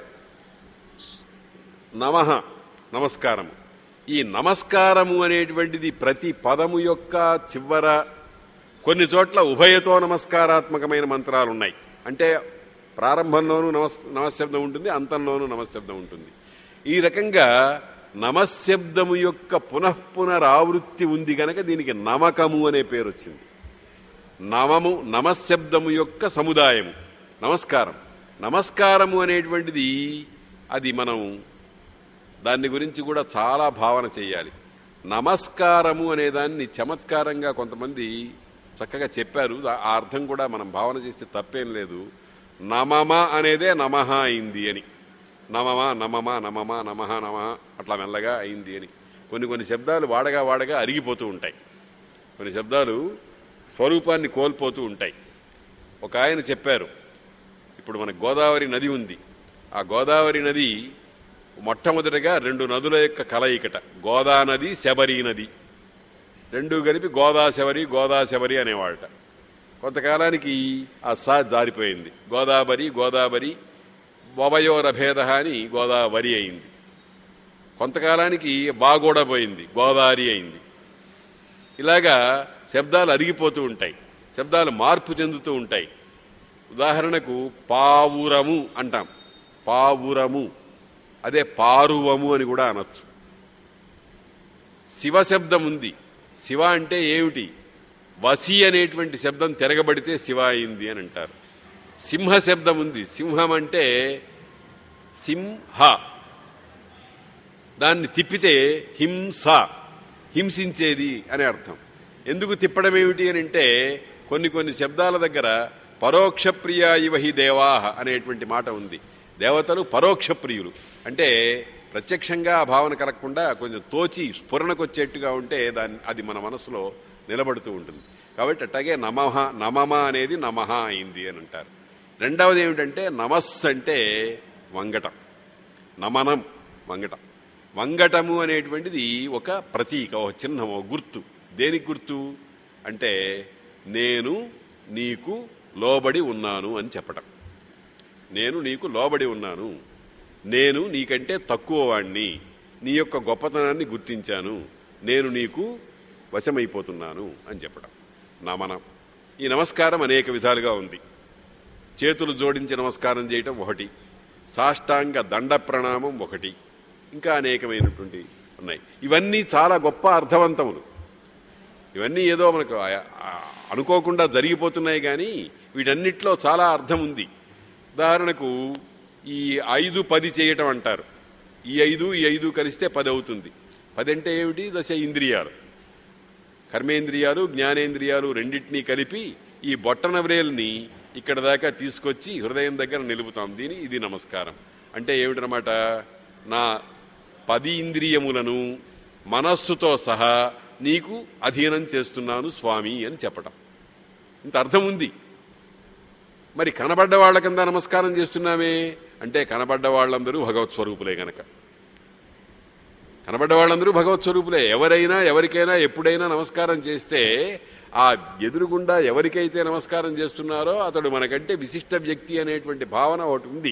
నమ నమస్కారము ఈ నమస్కారము అనేటువంటిది ప్రతి పదము యొక్క చివర కొన్ని చోట్ల ఉభయతో నమస్కారాత్మకమైన మంత్రాలు ఉన్నాయి అంటే ప్రారంభంలోనూ నమస్ నమశబ్దం ఉంటుంది అంతంలోనూ నమశబ్దం ఉంటుంది ఈ రకంగా నమశబ్దము యొక్క పునఃపునరావృత్తి ఉంది గనక దీనికి నమకము అనే పేరు వచ్చింది నమము నమశబ్దము యొక్క సముదాయము నమస్కారం నమస్కారము అనేటువంటిది అది మనం దాన్ని గురించి కూడా చాలా భావన చేయాలి నమస్కారము అనేదాన్ని చమత్కారంగా కొంతమంది చక్కగా చెప్పారు దా- ఆ అర్థం కూడా మనం భావన చేస్తే తప్పేం లేదు నమమ అనేదే నమః అయింది అని నమమ నమమ నమమ నమః నమః అట్లా మెల్లగా అయింది అని కొన్ని కొన్ని శబ్దాలు వాడగా వాడగా అరిగిపోతూ ఉంటాయి కొన్ని శబ్దాలు స్వరూపాన్ని కోల్పోతూ ఉంటాయి ఒక ఆయన చెప్పారు ఇప్పుడు మన గోదావరి నది ఉంది ఆ గోదావరి నది మొట్టమొదటిగా రెండు నదుల యొక్క కలయికట గోదా నది శబరి నది రెండు కలిపి గోదా శబరి గోదా శబరి అనేవాళ్ళట కొంతకాలానికి ఆ సా జారిపోయింది గోదావరి గోదావరి వవయోరభేద అని గోదావరి అయింది కొంతకాలానికి బాగూడ పోయింది గోదావరి అయింది ఇలాగా శబ్దాలు అరిగిపోతూ ఉంటాయి శబ్దాలు మార్పు చెందుతూ ఉంటాయి ఉదాహరణకు పావురము అంటాం పావురము అదే పారువము అని కూడా అనొచ్చు శివ శబ్దం ఉంది శివ అంటే ఏమిటి వసి అనేటువంటి శబ్దం తిరగబడితే శివ అయింది అని అంటారు సింహ శబ్దం ఉంది సింహం అంటే సింహ దాన్ని తిప్పితే హింస హింసించేది అని అర్థం ఎందుకు తిప్పడం ఏమిటి అని అంటే కొన్ని కొన్ని శబ్దాల దగ్గర పరోక్ష ప్రియ ఇవ హి దేవాహ అనేటువంటి మాట ఉంది దేవతలు పరోక్ష ప్రియులు అంటే ప్రత్యక్షంగా ఆ భావన కలగకుండా కొంచెం తోచి స్ఫురణకు వచ్చేట్టుగా ఉంటే దాన్ని అది మన మనసులో నిలబడుతూ ఉంటుంది కాబట్టి అట్టాగే నమః నమమ అనేది నమః అయింది అని అంటారు రెండవది ఏమిటంటే నమస్ అంటే వంగటం నమనం వంగటం వంగటము అనేటువంటిది ఒక ప్రతీక ఒక చిహ్నం ఒక గుర్తు దేనికి గుర్తు అంటే నేను నీకు లోబడి ఉన్నాను అని చెప్పటం నేను నీకు లోబడి ఉన్నాను నేను నీకంటే తక్కువ వాణ్ణి నీ యొక్క గొప్పతనాన్ని గుర్తించాను నేను నీకు వశమైపోతున్నాను అని చెప్పడం నమనం ఈ నమస్కారం అనేక విధాలుగా ఉంది చేతులు జోడించి నమస్కారం చేయటం ఒకటి సాష్టాంగ దండ ప్రణామం ఒకటి ఇంకా అనేకమైనటువంటి ఉన్నాయి ఇవన్నీ చాలా గొప్ప అర్థవంతములు ఇవన్నీ ఏదో మనకు ఆ- ఆ అనుకోకుండా జరిగిపోతున్నాయి కానీ వీటన్నిటిలో చాలా అర్థం ఉంది ఉదాహరణకు ఈ ఐదు పది చేయటం అంటారు ఈ ఐదు ఈ ఐదు కలిస్తే పది అవుతుంది పది అంటే ఏమిటి దశ ఇంద్రియాలు కర్మేంద్రియాలు జ్ఞానేంద్రియాలు రెండింటినీ కలిపి ఈ బొట్టన వ్రేల్ని ఇక్కడ దాకా తీసుకొచ్చి హృదయం దగ్గర నిలుపుతాం దీని ఇది నమస్కారం అంటే ఏమిటనమాట నా పది ఇంద్రియములను మనస్సుతో సహా నీకు అధీనం చేస్తున్నాను స్వామి అని చెప్పటం ఇంత అర్థం ఉంది మరి కనబడ్డ వాళ్ళ కింద నమస్కారం చేస్తున్నామే అంటే కనబడ్డ వాళ్ళందరూ భగవత్ స్వరూపులే గనక కనబడ్డ వాళ్ళందరూ భగవత్ స్వరూపులే ఎవరైనా ఎవరికైనా ఎప్పుడైనా నమస్కారం చేస్తే ఆ ఎదురుగుండా ఎవరికైతే నమస్కారం చేస్తున్నారో అతడు మనకంటే విశిష్ట వ్యక్తి అనేటువంటి భావన ఒకటి ఉంది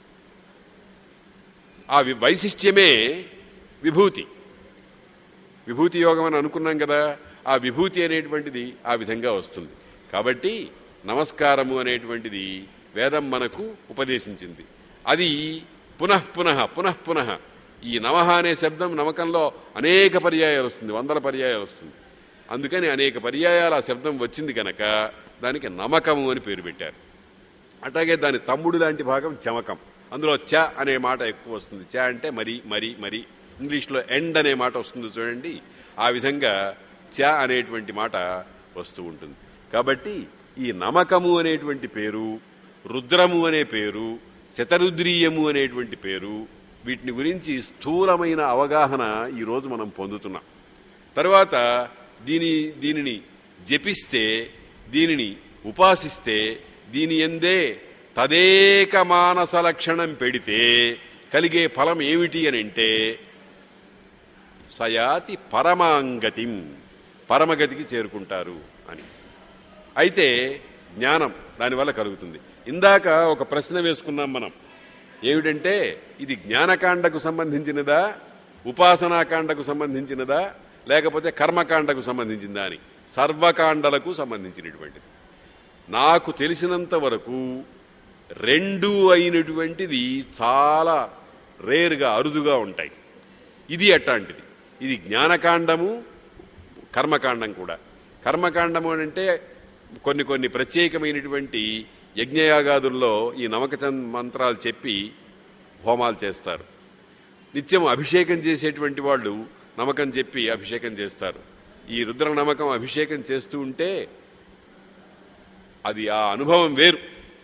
ఆ వి- వైశిష్ట్యమే విభూతి విభూతి యోగం అని అనుకున్నాం కదా ఆ విభూతి అనేటువంటిది ఆ విధంగా వస్తుంది కాబట్టి నమస్కారము అనేటువంటిది వేదం మనకు ఉపదేశించింది అది పునః పునః పునః పునః ఈ నమః అనే శబ్దం నమకంలో అనేక పర్యాయాలు వస్తుంది వందల పర్యాయాలు వస్తుంది అందుకని అనేక పర్యాయాలు ఆ శబ్దం వచ్చింది కనుక దానికి నమకము అని పేరు పెట్టారు అట్లాగే దాని తమ్ముడు లాంటి భాగం చమకం అందులో చ అనే మాట ఎక్కువ వస్తుంది చ అంటే మరి మరి మరి ఇంగ్లీష్లో ఎండ్ అనే మాట వస్తుంది చూడండి ఆ విధంగా చ అనేటువంటి మాట వస్తూ ఉంటుంది కాబట్టి ఈ నమకము అనేటువంటి పేరు రుద్రము అనే పేరు శతరుద్రీయము అనేటువంటి పేరు వీటిని గురించి స్థూలమైన అవగాహన ఈరోజు మనం పొందుతున్నాం తర్వాత దీని దీనిని జపిస్తే దీనిని ఉపాసిస్తే దీని ఎందే తదేక మానస లక్షణం పెడితే కలిగే ఫలం ఏమిటి అని అంటే సయాతి పరమాంగతిం పరమగతికి చేరుకుంటారు అని అయితే జ్ఞానం దానివల్ల కలుగుతుంది ఇందాక ఒక ప్రశ్న వేసుకున్నాం మనం ఏమిటంటే ఇది జ్ఞానకాండకు సంబంధించినదా ఉపాసనాకాండకు సంబంధించినదా లేకపోతే కర్మకాండకు సంబంధించిందా అని సర్వకాండలకు సంబంధించినటువంటిది నాకు తెలిసినంత వరకు రెండు అయినటువంటిది చాలా రేరుగా అరుదుగా ఉంటాయి ఇది అట్లాంటిది ఇది జ్ఞానకాండము కర్మకాండం కూడా కర్మకాండము అని అంటే కొన్ని కొన్ని ప్రత్యేకమైనటువంటి యజ్ఞయాగాదుల్లో ఈ నమకచంద్ మంత్రాలు చెప్పి హోమాలు చేస్తారు నిత్యం అభిషేకం చేసేటువంటి వాళ్ళు నమ్మకం చెప్పి అభిషేకం చేస్తారు ఈ రుద్ర నమ్మకం అభిషేకం చేస్తూ ఉంటే అది ఆ అనుభవం వేరు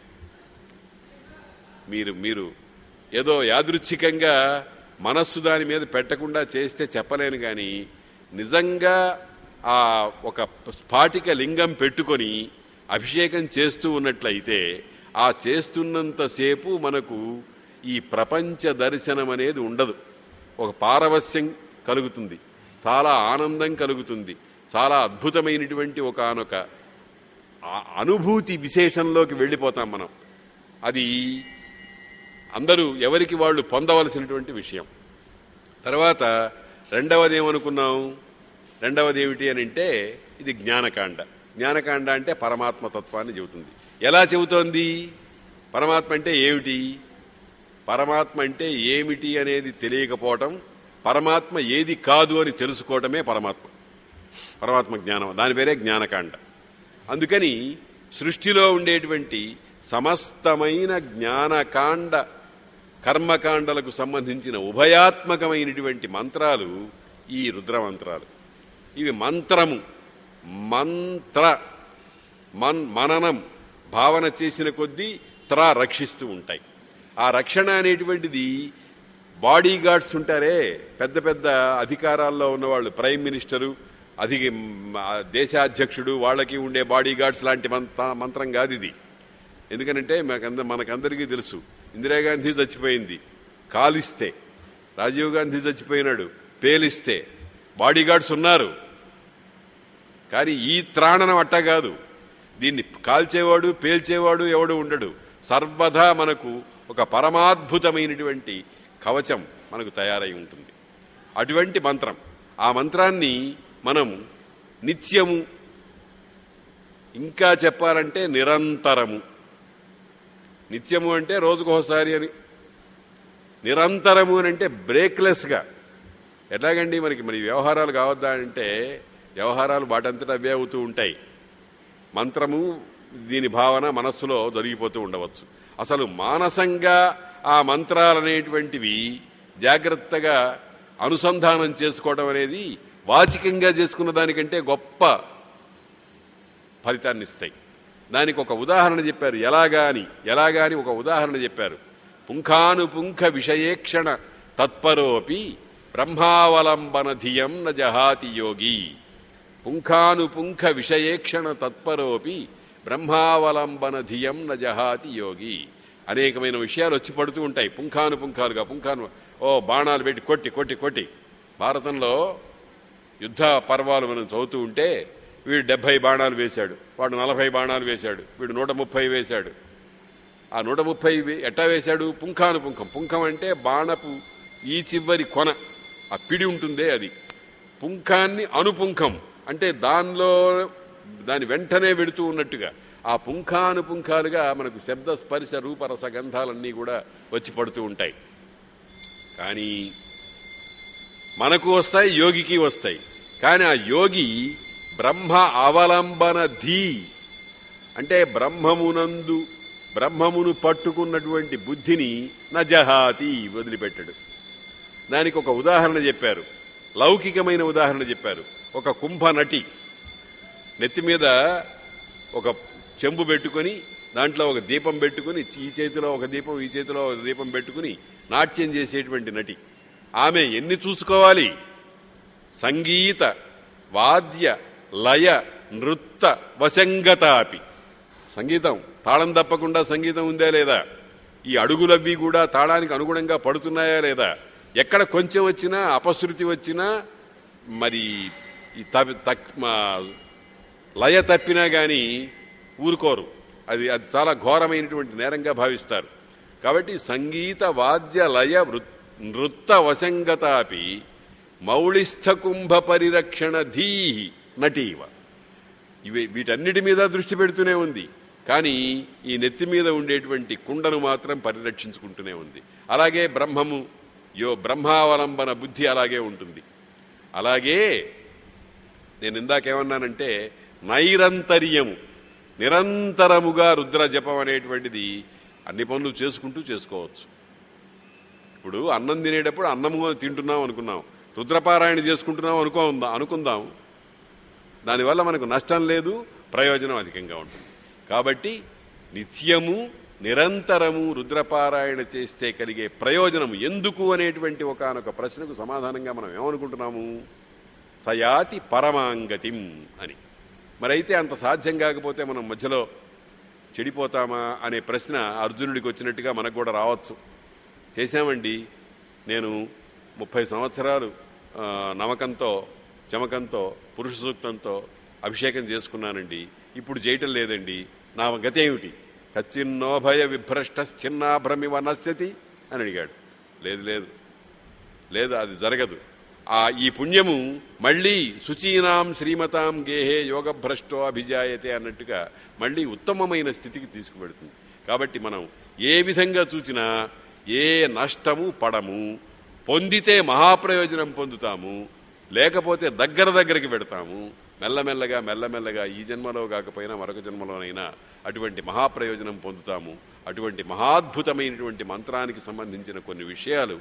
మీరు మీరు ఏదో యాదృచ్ఛికంగా మనస్సు దాని మీద పెట్టకుండా చేస్తే చెప్పలేను కానీ నిజంగా ఆ ఒక స్ఫాటిక లింగం పెట్టుకొని అభిషేకం చేస్తూ ఉన్నట్లయితే ఆ చేస్తున్నంతసేపు మనకు ఈ ప్రపంచ దర్శనం అనేది ఉండదు ఒక పారవస్యం కలుగుతుంది చాలా ఆనందం కలుగుతుంది చాలా అద్భుతమైనటువంటి ఒకనొక అనుభూతి విశేషంలోకి వెళ్ళిపోతాం మనం అది అందరూ ఎవరికి వాళ్ళు పొందవలసినటువంటి విషయం తర్వాత రెండవది ఏమనుకున్నాం రెండవది ఏమిటి అని అంటే ఇది జ్ఞానకాండ జ్ఞానకాండ అంటే పరమాత్మ తత్వాన్ని చెబుతుంది ఎలా చెబుతోంది పరమాత్మ అంటే ఏమిటి పరమాత్మ అంటే ఏమిటి అనేది తెలియకపోవటం పరమాత్మ ఏది కాదు అని తెలుసుకోవటమే పరమాత్మ పరమాత్మ జ్ఞానం దాని పేరే జ్ఞానకాండ అందుకని సృష్టిలో ఉండేటువంటి సమస్తమైన జ్ఞానకాండ కర్మకాండలకు సంబంధించిన ఉభయాత్మకమైనటువంటి మంత్రాలు ఈ రుద్రమంత్రాలు ఇవి మంత్రము మంత్ర మన్ మననం భావన చేసిన కొద్దీ త్ర రక్షిస్తూ ఉంటాయి ఆ రక్షణ అనేటువంటిది బాడీ గార్డ్స్ ఉంటారే పెద్ద పెద్ద అధికారాల్లో ఉన్నవాళ్ళు ప్రైమ్ మినిస్టరు అధి దేశాధ్యక్షుడు వాళ్ళకి ఉండే బాడీ గార్డ్స్ లాంటి మంత మంత్రం కాదు ఇది ఎందుకనంటే మనకంద మనకందరికీ తెలుసు ఇందిరాగాంధీ చచ్చిపోయింది కాలిస్తే రాజీవ్ గాంధీ చచ్చిపోయినాడు పేలిస్తే బాడీ గార్డ్స్ ఉన్నారు కానీ ఈ త్రాణనం అట్ట కాదు దీన్ని కాల్చేవాడు పేల్చేవాడు ఎవడు ఉండడు సర్వదా మనకు ఒక పరమాద్భుతమైనటువంటి కవచం మనకు తయారై ఉంటుంది అటువంటి మంత్రం ఆ మంత్రాన్ని మనం నిత్యము ఇంకా చెప్పాలంటే నిరంతరము నిత్యము అంటే రోజుకోసారి అని నిరంతరము అని అంటే బ్రేక్లెస్గా ఎట్లాగండి మనకి మరి వ్యవహారాలు కావద్దా అంటే వ్యవహారాలు వాటంతటా అవే అవుతూ ఉంటాయి మంత్రము దీని భావన మనస్సులో జరిగిపోతూ ఉండవచ్చు అసలు మానసంగా ఆ మంత్రాలనేటువంటివి జాగ్రత్తగా అనుసంధానం చేసుకోవడం అనేది వాచికంగా చేసుకున్న దానికంటే గొప్ప ఫలితాన్ని ఇస్తాయి దానికి ఒక ఉదాహరణ చెప్పారు ఎలాగా అని ఎలాగా అని ఒక ఉదాహరణ చెప్పారు పుంఖానుపుంఖ విషయేక్షణ తత్పరోపి బ్రహ్మావలంబన ధియం న జహాతి యోగి పుంఖానుపుంఖ విషయేక్షణ తత్పరోపి బ్రహ్మావలంబన ధియం న జహాతి యోగి అనేకమైన విషయాలు వచ్చి పడుతూ ఉంటాయి పుంఖానుపుంఖాలుగా పుంఖాను ఓ బాణాలు పెట్టి కొట్టి కొట్టి కొట్టి భారతంలో యుద్ధ పర్వాలు మనం చదువుతూ ఉంటే వీడు డెబ్బై బాణాలు వేశాడు వాడు నలభై బాణాలు వేశాడు వీడు నూట ముప్పై వేశాడు ఆ నూట ముప్పై వే- ఎట్టా వేశాడు పుంఖాను పుంఖం పుంఖం అంటే బాణపు ఈ చివరి కొన ఆ పిడి ఉంటుందే అది పుంఖాన్ని అనుపుంఖం అంటే దానిలో దాని వెంటనే వెడుతూ ఉన్నట్టుగా ఆ పుంఖానుపుంఖాలుగా మనకు శబ్ద స్పర్శ రూపరస గంధాలన్నీ కూడా వచ్చి పడుతూ ఉంటాయి కానీ మనకు వస్తాయి యోగికి వస్తాయి కానీ ఆ యోగి బ్రహ్మ అవలంబన ధీ అంటే బ్రహ్మమునందు బ్రహ్మమును పట్టుకున్నటువంటి బుద్ధిని నజహాతి వదిలిపెట్టడు దానికి ఒక ఉదాహరణ చెప్పారు లౌకికమైన ఉదాహరణ చెప్పారు ఒక కుంభ నటి నెత్తి మీద ఒక చెంబు పెట్టుకొని దాంట్లో ఒక దీపం పెట్టుకుని ఈ చేతిలో ఒక దీపం ఈ చేతిలో ఒక దీపం పెట్టుకుని నాట్యం చేసేటువంటి నటి ఆమె ఎన్ని చూసుకోవాలి సంగీత వాద్య లయ నృత్త వశంగతాపి సంగీతం తాళం తప్పకుండా సంగీతం ఉందా లేదా ఈ అడుగులవి కూడా తాళానికి అనుగుణంగా పడుతున్నాయా లేదా ఎక్కడ కొంచెం వచ్చినా అపశృతి వచ్చినా మరి ఈ తప్ప- తక్- మా లయ తప్పినా గాని ఊరుకోరు అది అది చాలా ఘోరమైనటువంటి నేరంగా భావిస్తారు కాబట్టి సంగీత వాద్య లయ వృ- నృత్త వశంగతాపి మౌళిస్థ కుంభ పరిరక్షణ ధీ నటీవ ఇవి వీటన్నిటి మీద దృష్టి పెడుతూనే ఉంది కానీ ఈ నెత్తి మీద ఉండేటువంటి కుండను మాత్రం పరిరక్షించుకుంటూనే ఉంది అలాగే బ్రహ్మము యో బ్రహ్మావలంబన బుద్ధి అలాగే ఉంటుంది అలాగే నేను ఇందాకేమన్నానంటే నైరంతర్యము నిరంతరముగా రుద్ర జపం అనేటువంటిది అన్ని పనులు చేసుకుంటూ చేసుకోవచ్చు ఇప్పుడు అన్నం తినేటప్పుడు అన్నము తింటున్నాం అనుకున్నాం రుద్రపారాయణ చేసుకుంటున్నాం అనుకో అనుకుందాం దానివల్ల మనకు నష్టం లేదు ప్రయోజనం అధికంగా ఉంటుంది కాబట్టి నిత్యము నిరంతరము రుద్రపారాయణ చేస్తే కలిగే ప్రయోజనం ఎందుకు అనేటువంటి ఒకనొక ప్రశ్నకు సమాధానంగా మనం ఏమనుకుంటున్నాము సయాతి పరమాంగతిం అని మరైతే అంత సాధ్యం కాకపోతే మనం మధ్యలో చెడిపోతామా అనే ప్రశ్న అర్జునుడికి వచ్చినట్టుగా మనకు కూడా రావచ్చు చేశామండి నేను ముప్పై సంవత్సరాలు ఆ, నమకంతో చమకంతో పురుష సూక్తంతో అభిషేకం చేసుకున్నానండి ఇప్పుడు చేయటం లేదండి నా గతి ఏమిటి కచ్చిన్నోభయ విభ్రష్ట స్థిన్నాభ్రమివ నశ్యతి అని అడిగాడు లేదు లేదు లేదు అది జరగదు ఆ ఈ పుణ్యము మళ్ళీ శుచీనాం శ్రీమతాం గేహే యోగభ్రష్టో అభిజాయతే అన్నట్టుగా మళ్ళీ ఉత్తమమైన స్థితికి తీసుకువెడుతుంది కాబట్టి మనం ఏ విధంగా చూచినా ఏ నష్టము పడము పొందితే మహాప్రయోజనం పొందుతాము లేకపోతే దగ్గర దగ్గరికి పెడతాము మెల్లమెల్లగా మెల్లమెల్లగా ఈ జన్మలో కాకపోయినా మరొక జన్మలోనైనా అటువంటి మహాప్రయోజనం పొందుతాము అటువంటి మహాద్భుతమైనటువంటి మంత్రానికి సంబంధించిన కొన్ని విషయాలు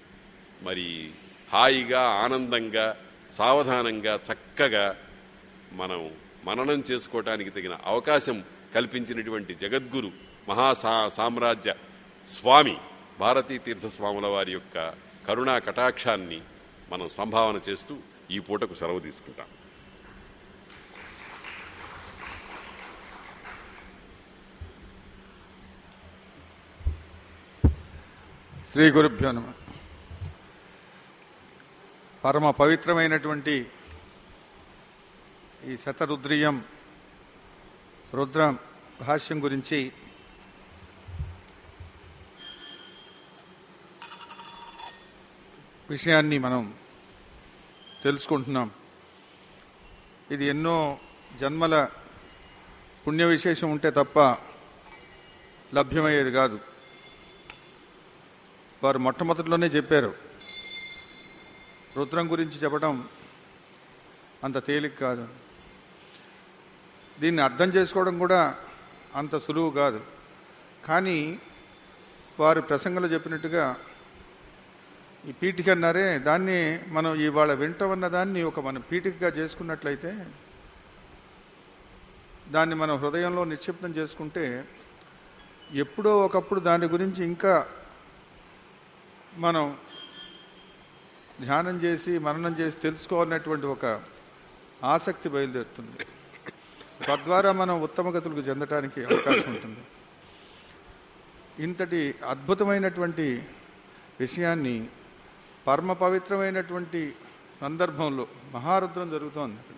మరి హాయిగా ఆనందంగా సావధానంగా చక్కగా మనం మననం చేసుకోవటానికి తగిన అవకాశం కల్పించినటువంటి జగద్గురు మహా సా- సామ్రాజ్య స్వామి భారతీ తీర్థస్వాముల వారి యొక్క కరుణా కటాక్షాన్ని మనం సంభావన చేస్తూ ఈ పూటకు సెలవు తీసుకుంటాం శ్రీ గురుభ్యో నమ పరమ పవిత్రమైనటువంటి ఈ శతరుద్రియం రుద్ర భాష్యం గురించి విషయాన్ని మనం తెలుసుకుంటున్నాం ఇది ఎన్నో జన్మల పుణ్య విశేషం ఉంటే తప్ప లభ్యమయ్యేది కాదు వారు మొట్టమొదటిలోనే చెప్పారు రుద్రం గురించి చెప్పడం అంత తేలిక కాదు దీన్ని అర్థం చేసుకోవడం కూడా అంత సులువు కాదు కానీ వారు ప్రసంగంలో చెప్పినట్టుగా ఈ పీఠిక అన్నారే దాన్ని మనం ఇవాళ వింటామన్న దాన్ని ఒక మనం పీఠికగా చేసుకున్నట్లయితే దాన్ని మనం హృదయంలో నిక్షిప్తం చేసుకుంటే ఎప్పుడో ఒకప్పుడు దాని గురించి ఇంకా మనం ధ్యానం చేసి మననం చేసి తెలుసుకోవాలనేటువంటి ఒక ఆసక్తి బయలుదేరుతుంది తద్వారా మనం ఉత్తమ గతులకు చెందటానికి అవకాశం ఉంటుంది ఇంతటి అద్భుతమైనటువంటి విషయాన్ని పరమ పవిత్రమైనటువంటి సందర్భంలో మహారుద్రం జరుగుతోంది ఇక్కడ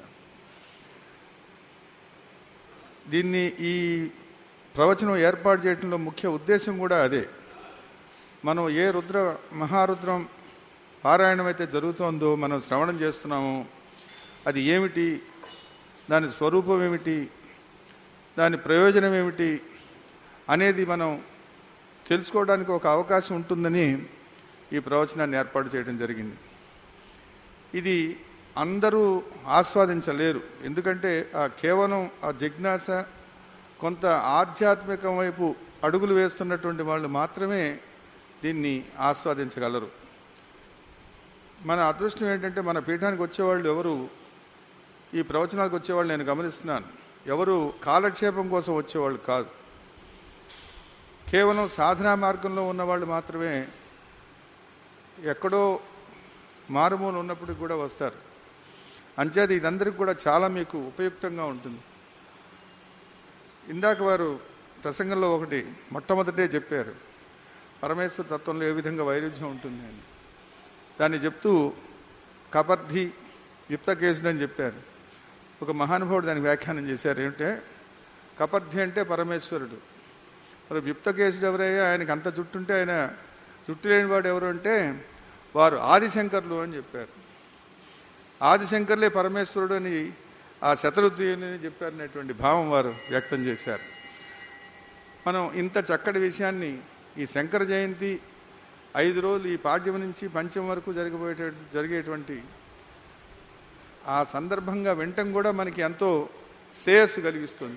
దీన్ని ఈ ప్రవచనం ఏర్పాటు చేయడంలో ముఖ్య ఉద్దేశం కూడా అదే మనం ఏ రుద్ర మహారుద్రం పారాయణం అయితే జరుగుతోందో మనం శ్రవణం చేస్తున్నామో అది ఏమిటి దాని స్వరూపం ఏమిటి దాని ప్రయోజనం ఏమిటి అనేది మనం తెలుసుకోవడానికి ఒక అవకాశం ఉంటుందని ఈ ప్రవచనాన్ని ఏర్పాటు చేయడం జరిగింది ఇది అందరూ ఆస్వాదించలేరు ఎందుకంటే ఆ కేవలం ఆ జిజ్ఞాస కొంత ఆధ్యాత్మికం వైపు అడుగులు వేస్తున్నటువంటి వాళ్ళు మాత్రమే దీన్ని ఆస్వాదించగలరు మన అదృష్టం ఏంటంటే మన పీఠానికి వచ్చేవాళ్ళు ఎవరు ఈ ప్రవచనాలకు వచ్చేవాళ్ళు నేను గమనిస్తున్నాను ఎవరు కాలక్షేపం కోసం వచ్చేవాళ్ళు కాదు కేవలం సాధనా మార్గంలో ఉన్నవాళ్ళు మాత్రమే ఎక్కడో మారుమూల ఉన్నప్పటికి కూడా వస్తారు అంచేత ఇదందరికి కూడా చాలా మీకు ఉపయుక్తంగా ఉంటుంది ఇందాక వారు ప్రసంగంలో ఒకటి మొట్టమొదటే చెప్పారు పరమేశ్వర తత్వంలో ఏ విధంగా వైరుధ్యం ఉంటుంది అని దాన్ని చెప్తూ కపర్ధి యుక్తకేశుడు అని చెప్పారు ఒక మహానుభావుడు దానికి వ్యాఖ్యానం చేశారు ఏమిటంటే కపర్ధి అంటే పరమేశ్వరుడు మరి యుక్తకేశుడు ఎవరయ్యా ఆయనకి అంత జుట్టు ఉంటే ఆయన జుట్టు లేనివాడు ఎవరు అంటే వారు ఆదిశంకర్లు అని చెప్పారు ఆదిశంకర్లే పరమేశ్వరుడు అని ఆ శతరుద్రీయుని చెప్పారనేటువంటి భావం వారు వ్యక్తం చేశారు మనం ఇంత చక్కటి విషయాన్ని ఈ శంకర జయంతి ఐదు రోజులు ఈ పాడ్యం నుంచి పంచం వరకు జరగబోయే జరిగేటువంటి ఆ సందర్భంగా వినటం కూడా మనకి ఎంతో శ్రేయస్సు కలిగిస్తుంది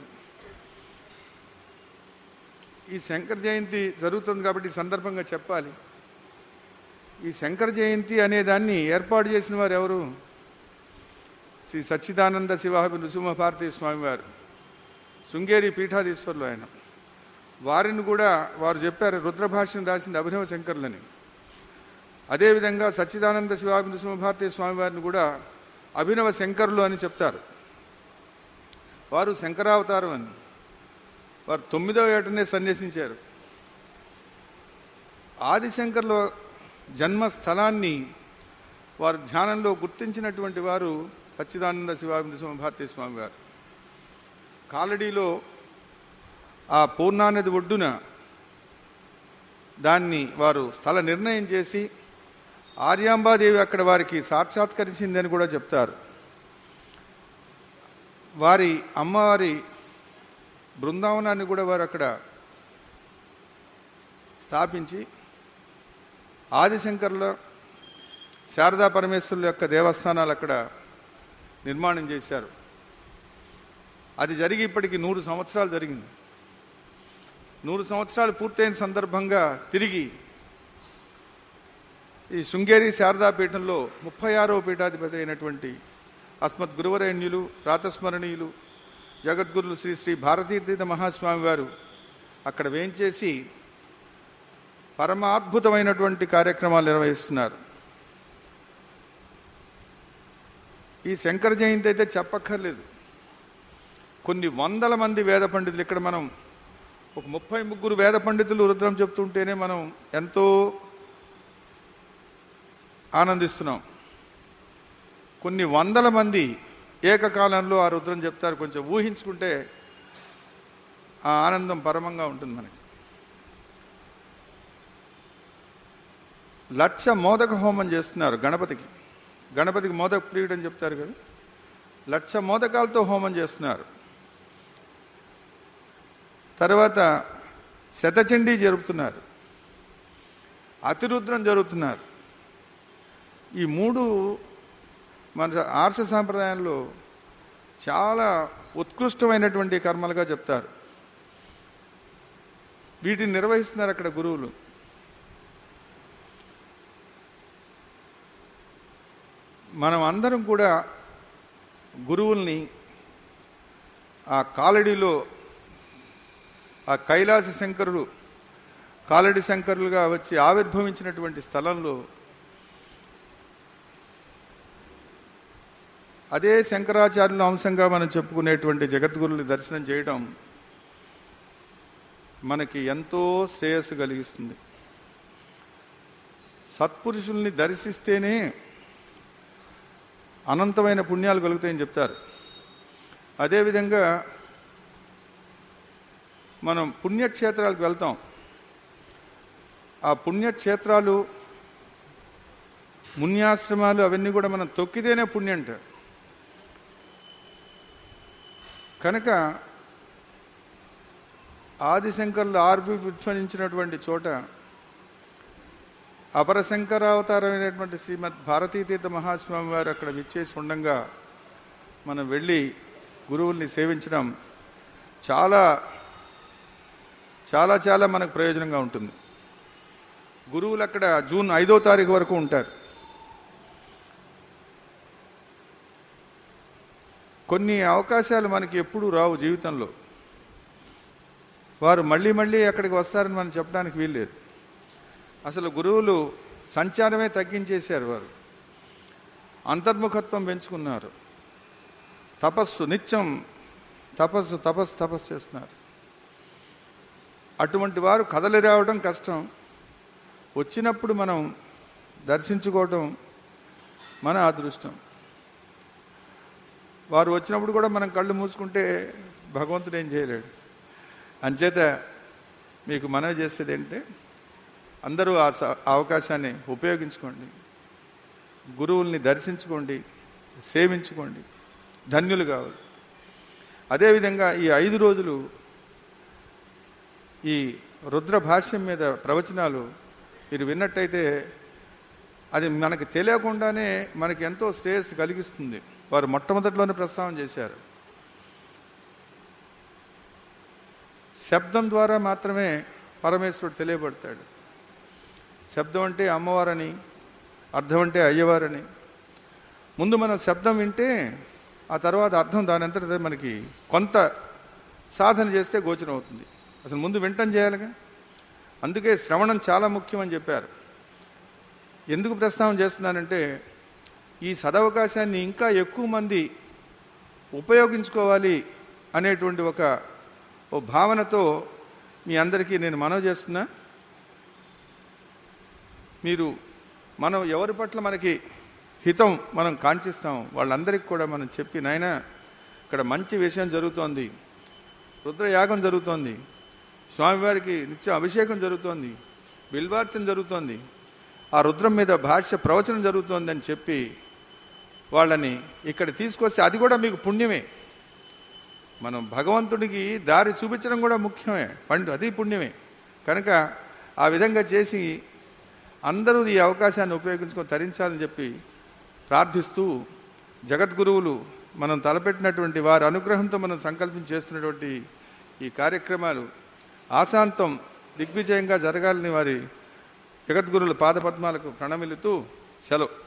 ఈ శంకర జయంతి జరుగుతుంది కాబట్టి ఈ సందర్భంగా చెప్పాలి ఈ శంకర జయంతి అనే దాన్ని ఏర్పాటు చేసిన వారు ఎవరు శ్రీ సచ్చిదానంద శివాభి నృసింహ భారతీ స్వామివారు శృంగేరి పీఠాధీశ్వరులు ఆయన వారిని కూడా వారు చెప్పారు రుద్రభాష్యం రాసింది అభినవ శంకర్లని అదేవిధంగా సచ్చిదానంద శివాభి నృసింహ భారతీ స్వామివారిని కూడా అభినవ శంకరులు అని చెప్తారు వారు శంకరావతారం అని వారు తొమ్మిదవ ఏటనే సన్యసించారు ఆదిశంకర్ల జన్మస్థలాన్ని వారు ధ్యానంలో గుర్తించినటువంటి వారు సచ్చిదానంద శివానంద భారతీ స్వామి వారు కాలడీలో ఆ పూర్ణానది ఒడ్డున దాన్ని వారు స్థల నిర్ణయం చేసి ఆర్యాంబాదేవి అక్కడ వారికి సాక్షాత్కరించిందని కూడా చెప్తారు వారి అమ్మవారి బృందావనాన్ని కూడా వారు అక్కడ స్థాపించి ఆదిశంకర్ల శారదా పరమేశ్వరుల యొక్క దేవస్థానాలు అక్కడ నిర్మాణం చేశారు అది జరిగి ఇప్పటికి నూరు సంవత్సరాలు జరిగింది నూరు సంవత్సరాలు పూర్తయిన సందర్భంగా తిరిగి ఈ శృంగేరి శారదా పీఠంలో ముప్పై ఆరవ పీఠాధిపతి అయినటువంటి అస్మత్ గురువరేణ్యులు ప్రాతస్మరణీయులు జగద్గురులు శ్రీ శ్రీ భారతీతీర్థ మహాస్వామి వారు అక్కడ వేంచేసి పరమాద్భుతమైనటువంటి కార్యక్రమాలు నిర్వహిస్తున్నారు ఈ శంకర జయంతి అయితే చెప్పక్కర్లేదు కొన్ని వందల మంది వేద పండితులు ఇక్కడ మనం ఒక ముప్పై ముగ్గురు వేద పండితులు రుద్రం చెప్తుంటేనే మనం ఎంతో ఆనందిస్తున్నాం కొన్ని వందల మంది ఏకకాలంలో ఆ రుద్రం చెప్తారు కొంచెం ఊహించుకుంటే ఆ ఆనందం పరమంగా ఉంటుంది మనకి లక్ష మోదక హోమం చేస్తున్నారు గణపతికి గణపతికి మోదక ప్రియుడు అని చెప్తారు కదా లక్ష మోదకాలతో హోమం చేస్తున్నారు తర్వాత శతచండీ జరుపుతున్నారు అతిరుద్రం జరుగుతున్నారు ఈ మూడు మన ఆర్ష సాంప్రదాయంలో చాలా ఉత్కృష్టమైనటువంటి కర్మలుగా చెప్తారు వీటిని నిర్వహిస్తున్నారు అక్కడ గురువులు మనం అందరం కూడా గురువుల్ని ఆ కాలడిలో ఆ కైలాస శంకరులు కాలడి శంకరులుగా వచ్చి ఆవిర్భవించినటువంటి స్థలంలో అదే శంకరాచార్యుల అంశంగా మనం చెప్పుకునేటువంటి జగద్గురుని దర్శనం చేయడం మనకి ఎంతో శ్రేయస్సు కలిగిస్తుంది సత్పురుషుల్ని దర్శిస్తేనే అనంతమైన పుణ్యాలు కలుగుతాయని చెప్తారు అదేవిధంగా మనం పుణ్యక్షేత్రాలకు వెళ్తాం ఆ పుణ్యక్షేత్రాలు మున్యాశ్రమాలు అవన్నీ కూడా మనం తొక్కితేనే పుణ్యం అంటారు కనుక ఆదిశంకర్లు ఆర్బి విస్మరించినటువంటి చోట అపరశంకరావతారమైనటువంటి శ్రీమద్ భారతీతీర్థ మహాస్వామి వారు అక్కడ విచ్చేసి ఉండంగా మనం వెళ్ళి గురువుల్ని సేవించడం చాలా చాలా చాలా మనకు ప్రయోజనంగా ఉంటుంది గురువులు అక్కడ జూన్ ఐదో తారీఖు వరకు ఉంటారు కొన్ని అవకాశాలు మనకి ఎప్పుడూ రావు జీవితంలో వారు మళ్ళీ మళ్ళీ అక్కడికి వస్తారని మనం చెప్పడానికి వీల్లేదు అసలు గురువులు సంచారమే తగ్గించేశారు వారు అంతర్ముఖత్వం పెంచుకున్నారు తపస్సు నిత్యం తపస్సు తపస్సు తపస్సు చేస్తున్నారు అటువంటి వారు కదలి రావడం కష్టం వచ్చినప్పుడు మనం దర్శించుకోవటం మన అదృష్టం వారు వచ్చినప్పుడు కూడా మనం కళ్ళు మూసుకుంటే భగవంతుడు ఏం చేయలేడు అంచేత మీకు మనవి చేసేది ఏంటంటే అందరూ ఆ స- ఆ అవకాశాన్ని ఉపయోగించుకోండి గురువుల్ని దర్శించుకోండి సేవించుకోండి ధన్యులు కావాలి అదేవిధంగా ఈ ఐదు రోజులు ఈ రుద్ర భాష్యం మీద ప్రవచనాలు మీరు విన్నట్టయితే అది మనకు తెలియకుండానే మనకి ఎంతో శ్రేయస్సు కలిగిస్తుంది వారు మొట్టమొదటిలోనే ప్రస్తావన చేశారు శబ్దం ద్వారా మాత్రమే పరమేశ్వరుడు తెలియబడతాడు శబ్దం అంటే అమ్మవారని అర్థం అంటే అయ్యవారని ముందు మనం శబ్దం వింటే ఆ తర్వాత అర్థం దాని అంతటా మనకి కొంత సాధన చేస్తే గోచరం అవుతుంది అసలు ముందు వింటం చేయాలిగా అందుకే శ్రవణం చాలా ముఖ్యం అని చెప్పారు ఎందుకు ప్రస్తావన చేస్తున్నానంటే ఈ సదవకాశాన్ని ఇంకా ఎక్కువ మంది ఉపయోగించుకోవాలి అనేటువంటి ఒక ఓ భావనతో మీ అందరికీ నేను మనవి చేస్తున్నా మీరు మనం ఎవరి పట్ల మనకి హితం మనం కాంక్షిస్తాం వాళ్ళందరికీ కూడా మనం చెప్పి నాయన ఇక్కడ మంచి విషయం జరుగుతోంది రుద్రయాగం జరుగుతోంది స్వామివారికి నిత్య అభిషేకం జరుగుతోంది బిల్వార్చన జరుగుతోంది ఆ రుద్రం మీద భాష్య ప్రవచనం జరుగుతోంది అని చెప్పి వాళ్ళని ఇక్కడ తీసుకొస్తే అది కూడా మీకు పుణ్యమే మనం భగవంతుడికి దారి చూపించడం కూడా ముఖ్యమే పండు అది పుణ్యమే కనుక ఆ విధంగా చేసి అందరూ ఈ అవకాశాన్ని ఉపయోగించుకొని తరించాలని చెప్పి ప్రార్థిస్తూ జగద్గురువులు మనం తలపెట్టినటువంటి వారి అనుగ్రహంతో మనం సంకల్పం చేస్తున్నటువంటి ఈ కార్యక్రమాలు ఆశాంతం దిగ్విజయంగా జరగాలని వారి జగద్గురుల పాదపద్మాలకు ప్రణమిలుతూ సెలవు